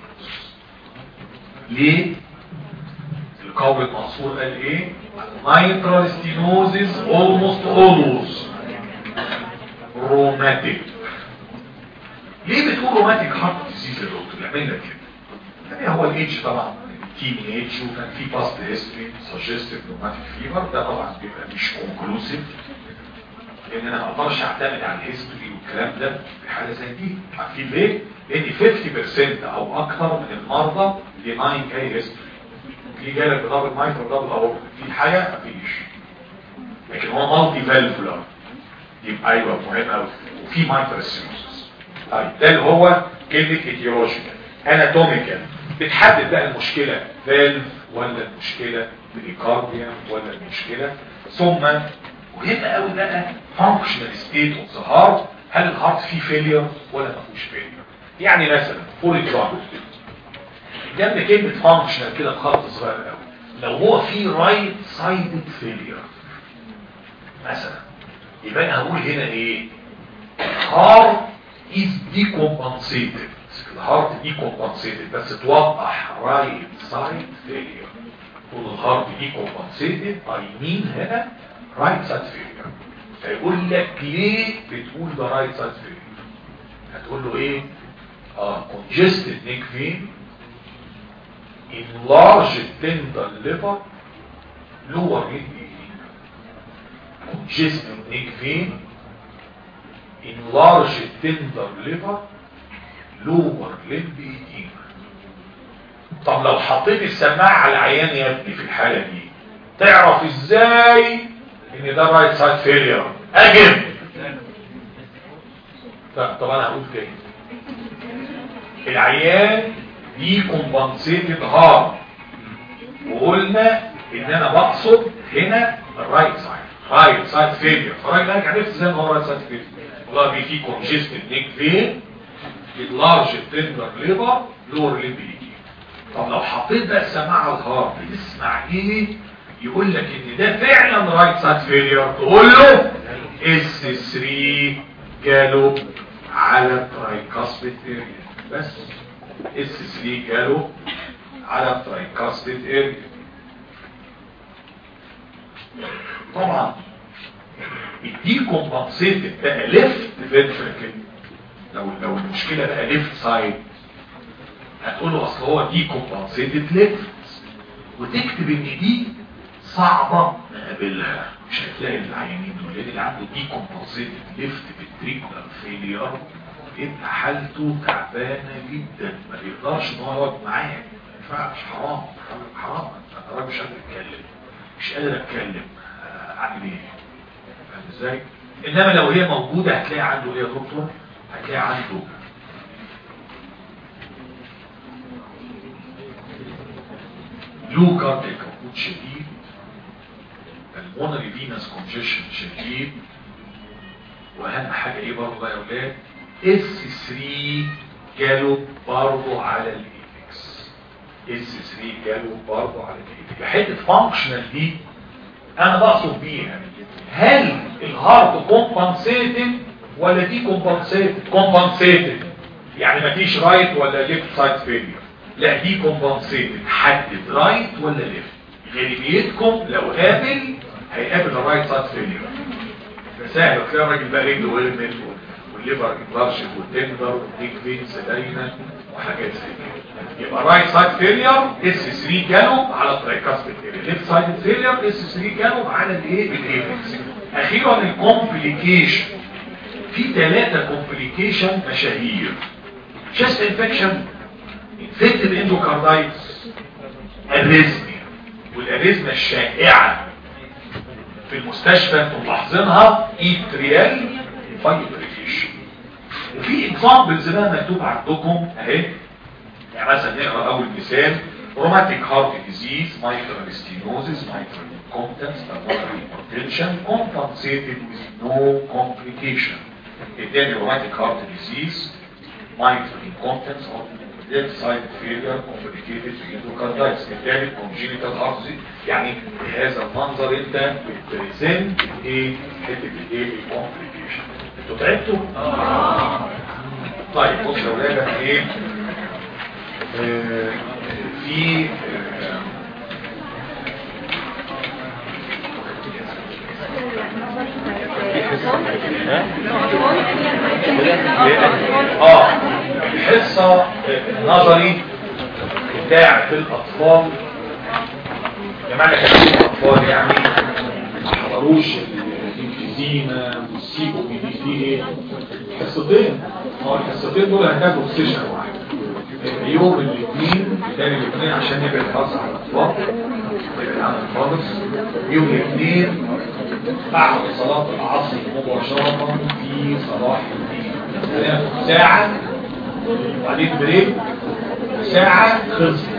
ليه القول المنصور قال ايه mitral stenosis almost always rheumatic ليه بتقول روماتيك هارت ديزيز يا دكتور يعمل لك كده يعني هو الايدج طبعا تين ايدج وكان في باست هيستوري سجستيف روماتيك فيبر ده طبعا بيبقى مش كونكلوسيف لان انا ما اقدرش اعتمد على الهيستوري والكلام ده في حاله زي دي عارفين ليه؟ لان 50% او اكثر من المرضى ديناين كاي هيستوري في جالك بدبل مايتر ودبل اورت في حاجه مفيش لكن هو مالتي فالفولار يبقى ايوه مهم قوي وفي مايتر سينوسس طيب ده اللي هو كلمه ايتيولوجيكال اناتوميكال بتحدد بقى المشكله فالف ولا المشكله بريكارديا ولا المشكله ثم مهم قوي بقى فانكشنال ستيت اوف ذا هارت هل الهارت فيه فيلير ولا ما فيهوش فيلير يعني مثلا فور اكزامبل جنب كلمه فانكشنال كده بخط صغير قوي لو هو في رايت سايدد فيلير مثلا يبقى انا هقول هنا ايه هارت از ديكومبنسيتد الهارت ديكومبنسيتد بس توضح رايت سايد فيلير تقول الهارت ديكومبنسيتد اي مين هنا رايت سايد فيلير فيقول لك ليه بتقول ده رايت سايد فيلير هتقول له ايه اه congested neck vein enlarged tender liver lower limb edema congested neck vein enlarged tender liver lower limb edema طب لو حطيت السماعة على العيان يا ابني في الحالة دي تعرف ازاي ان ده رايت سايد فيلير اجب طب انا هقول تاني العيان دي كومبنسيتد هارت وقلنا ان انا بقصد هنا الرايت سايد رايت سايد فيلير فرايت لك عرفت ازاي ان هو رايت سايد فيلير والله بي في كونجستد نيك فين لارج تندر ليبر لور ليبي طب لو حطيت بقى السماعه على الهارت بتسمع ايه يقول لك ان ده فعلا رايت سايد فيلير تقول له اس 3 جاله على ترايكاسبيد اريا بس اس 3 جاله على ترايكاسبيد اريا طبعا الدي كومبنسيتد بقى ليفت فنتركل لو لو المشكله بقى ليفت سايد هتقول له اصل هو دي كومبنسيتد ليفت وتكتب ان دي صعبه نقابلها مش هتلاقي العيانين دول لان اللي عنده دي كومبنسيتد ليفت بالتريكولار فيلير يبقى حالته تعبانه جدا ما بيقدرش ان هو يقعد معايا ما ينفعش حرام حرام انا راجل مش قادر اتكلم مش قادر اتكلم اعمل ايه فاهم ازاي انما لو هي موجوده هتلاقي عنده ايه يا دكتور هتلاقي عنده لو كارديك كابوت شديد المونري فينس كونجيشن شديد واهم حاجه ايه برضه بقى يا اولاد اس 3 جاله برضه على الايبكس اس 3 جاله برضه على الايبكس حته فانكشنال دي انا بقصد بيها هل الهارت كومبنسيتد ولا دي كومبنسيتد كومبنسيتد يعني مفيش رايت ولا ليفت سايد فيلير لا دي كومبنسيتد حدد رايت ولا ليفت غالبيتكم لو قابل هيقابل الرايت سايد فيلير سهل تلاقي الراجل بقى رجله ورمت والليفر اتبرشت والتندر والديك فينز دايما وحاجات زي كده يبقى رايت سايد فيلير اس 3 جاله على الترايكاستيك اريا ليفت سايد فيلير اس 3 جاله على الايه الايبكس اخيرا الكومبليكيشن في ثلاثه كومبليكيشن مشاهير chest انفكشن انفكتد اندوكاردايتس اريزميا والاريزميا الشائعه في المستشفى انتم ملاحظينها ايتريال فايبريفيشن وفي اكزامبلز بقى مكتوب عندكم اهي يعني مثلا نقرا اول مثال روماتيك هارت ديزيز مايترال ستينوزيس مايترال incompetence pulmonary hypertension compensated with no complication التاني روماتيك هارت ديزيز mitral incompetence or left side failure complicated endocarditis الثالث congenital heart disease يعني بهذا المنظر انت بتريزنت ايه حته الايه الكومبليكيشن انتوا تعبتوا؟ طيب بص يا ولاد انا ايه آه، في آه، اه الحصة النظري بتاع في الأطفال جماعة كان الأطفال يعني ما حضروش الانفيزيما والسيكو بي دي في ايه حصتين اه الحصتين دول هناخد سيشن واحد يوم الاثنين تاني الاثنين عشان نبعد خالص عن الأطفال نبعد عنهم خالص يوم الاثنين بعد صلاة العصر مباشرة في صلاح الدين هناخد ساعة وبعدين بريك ساعة خلصت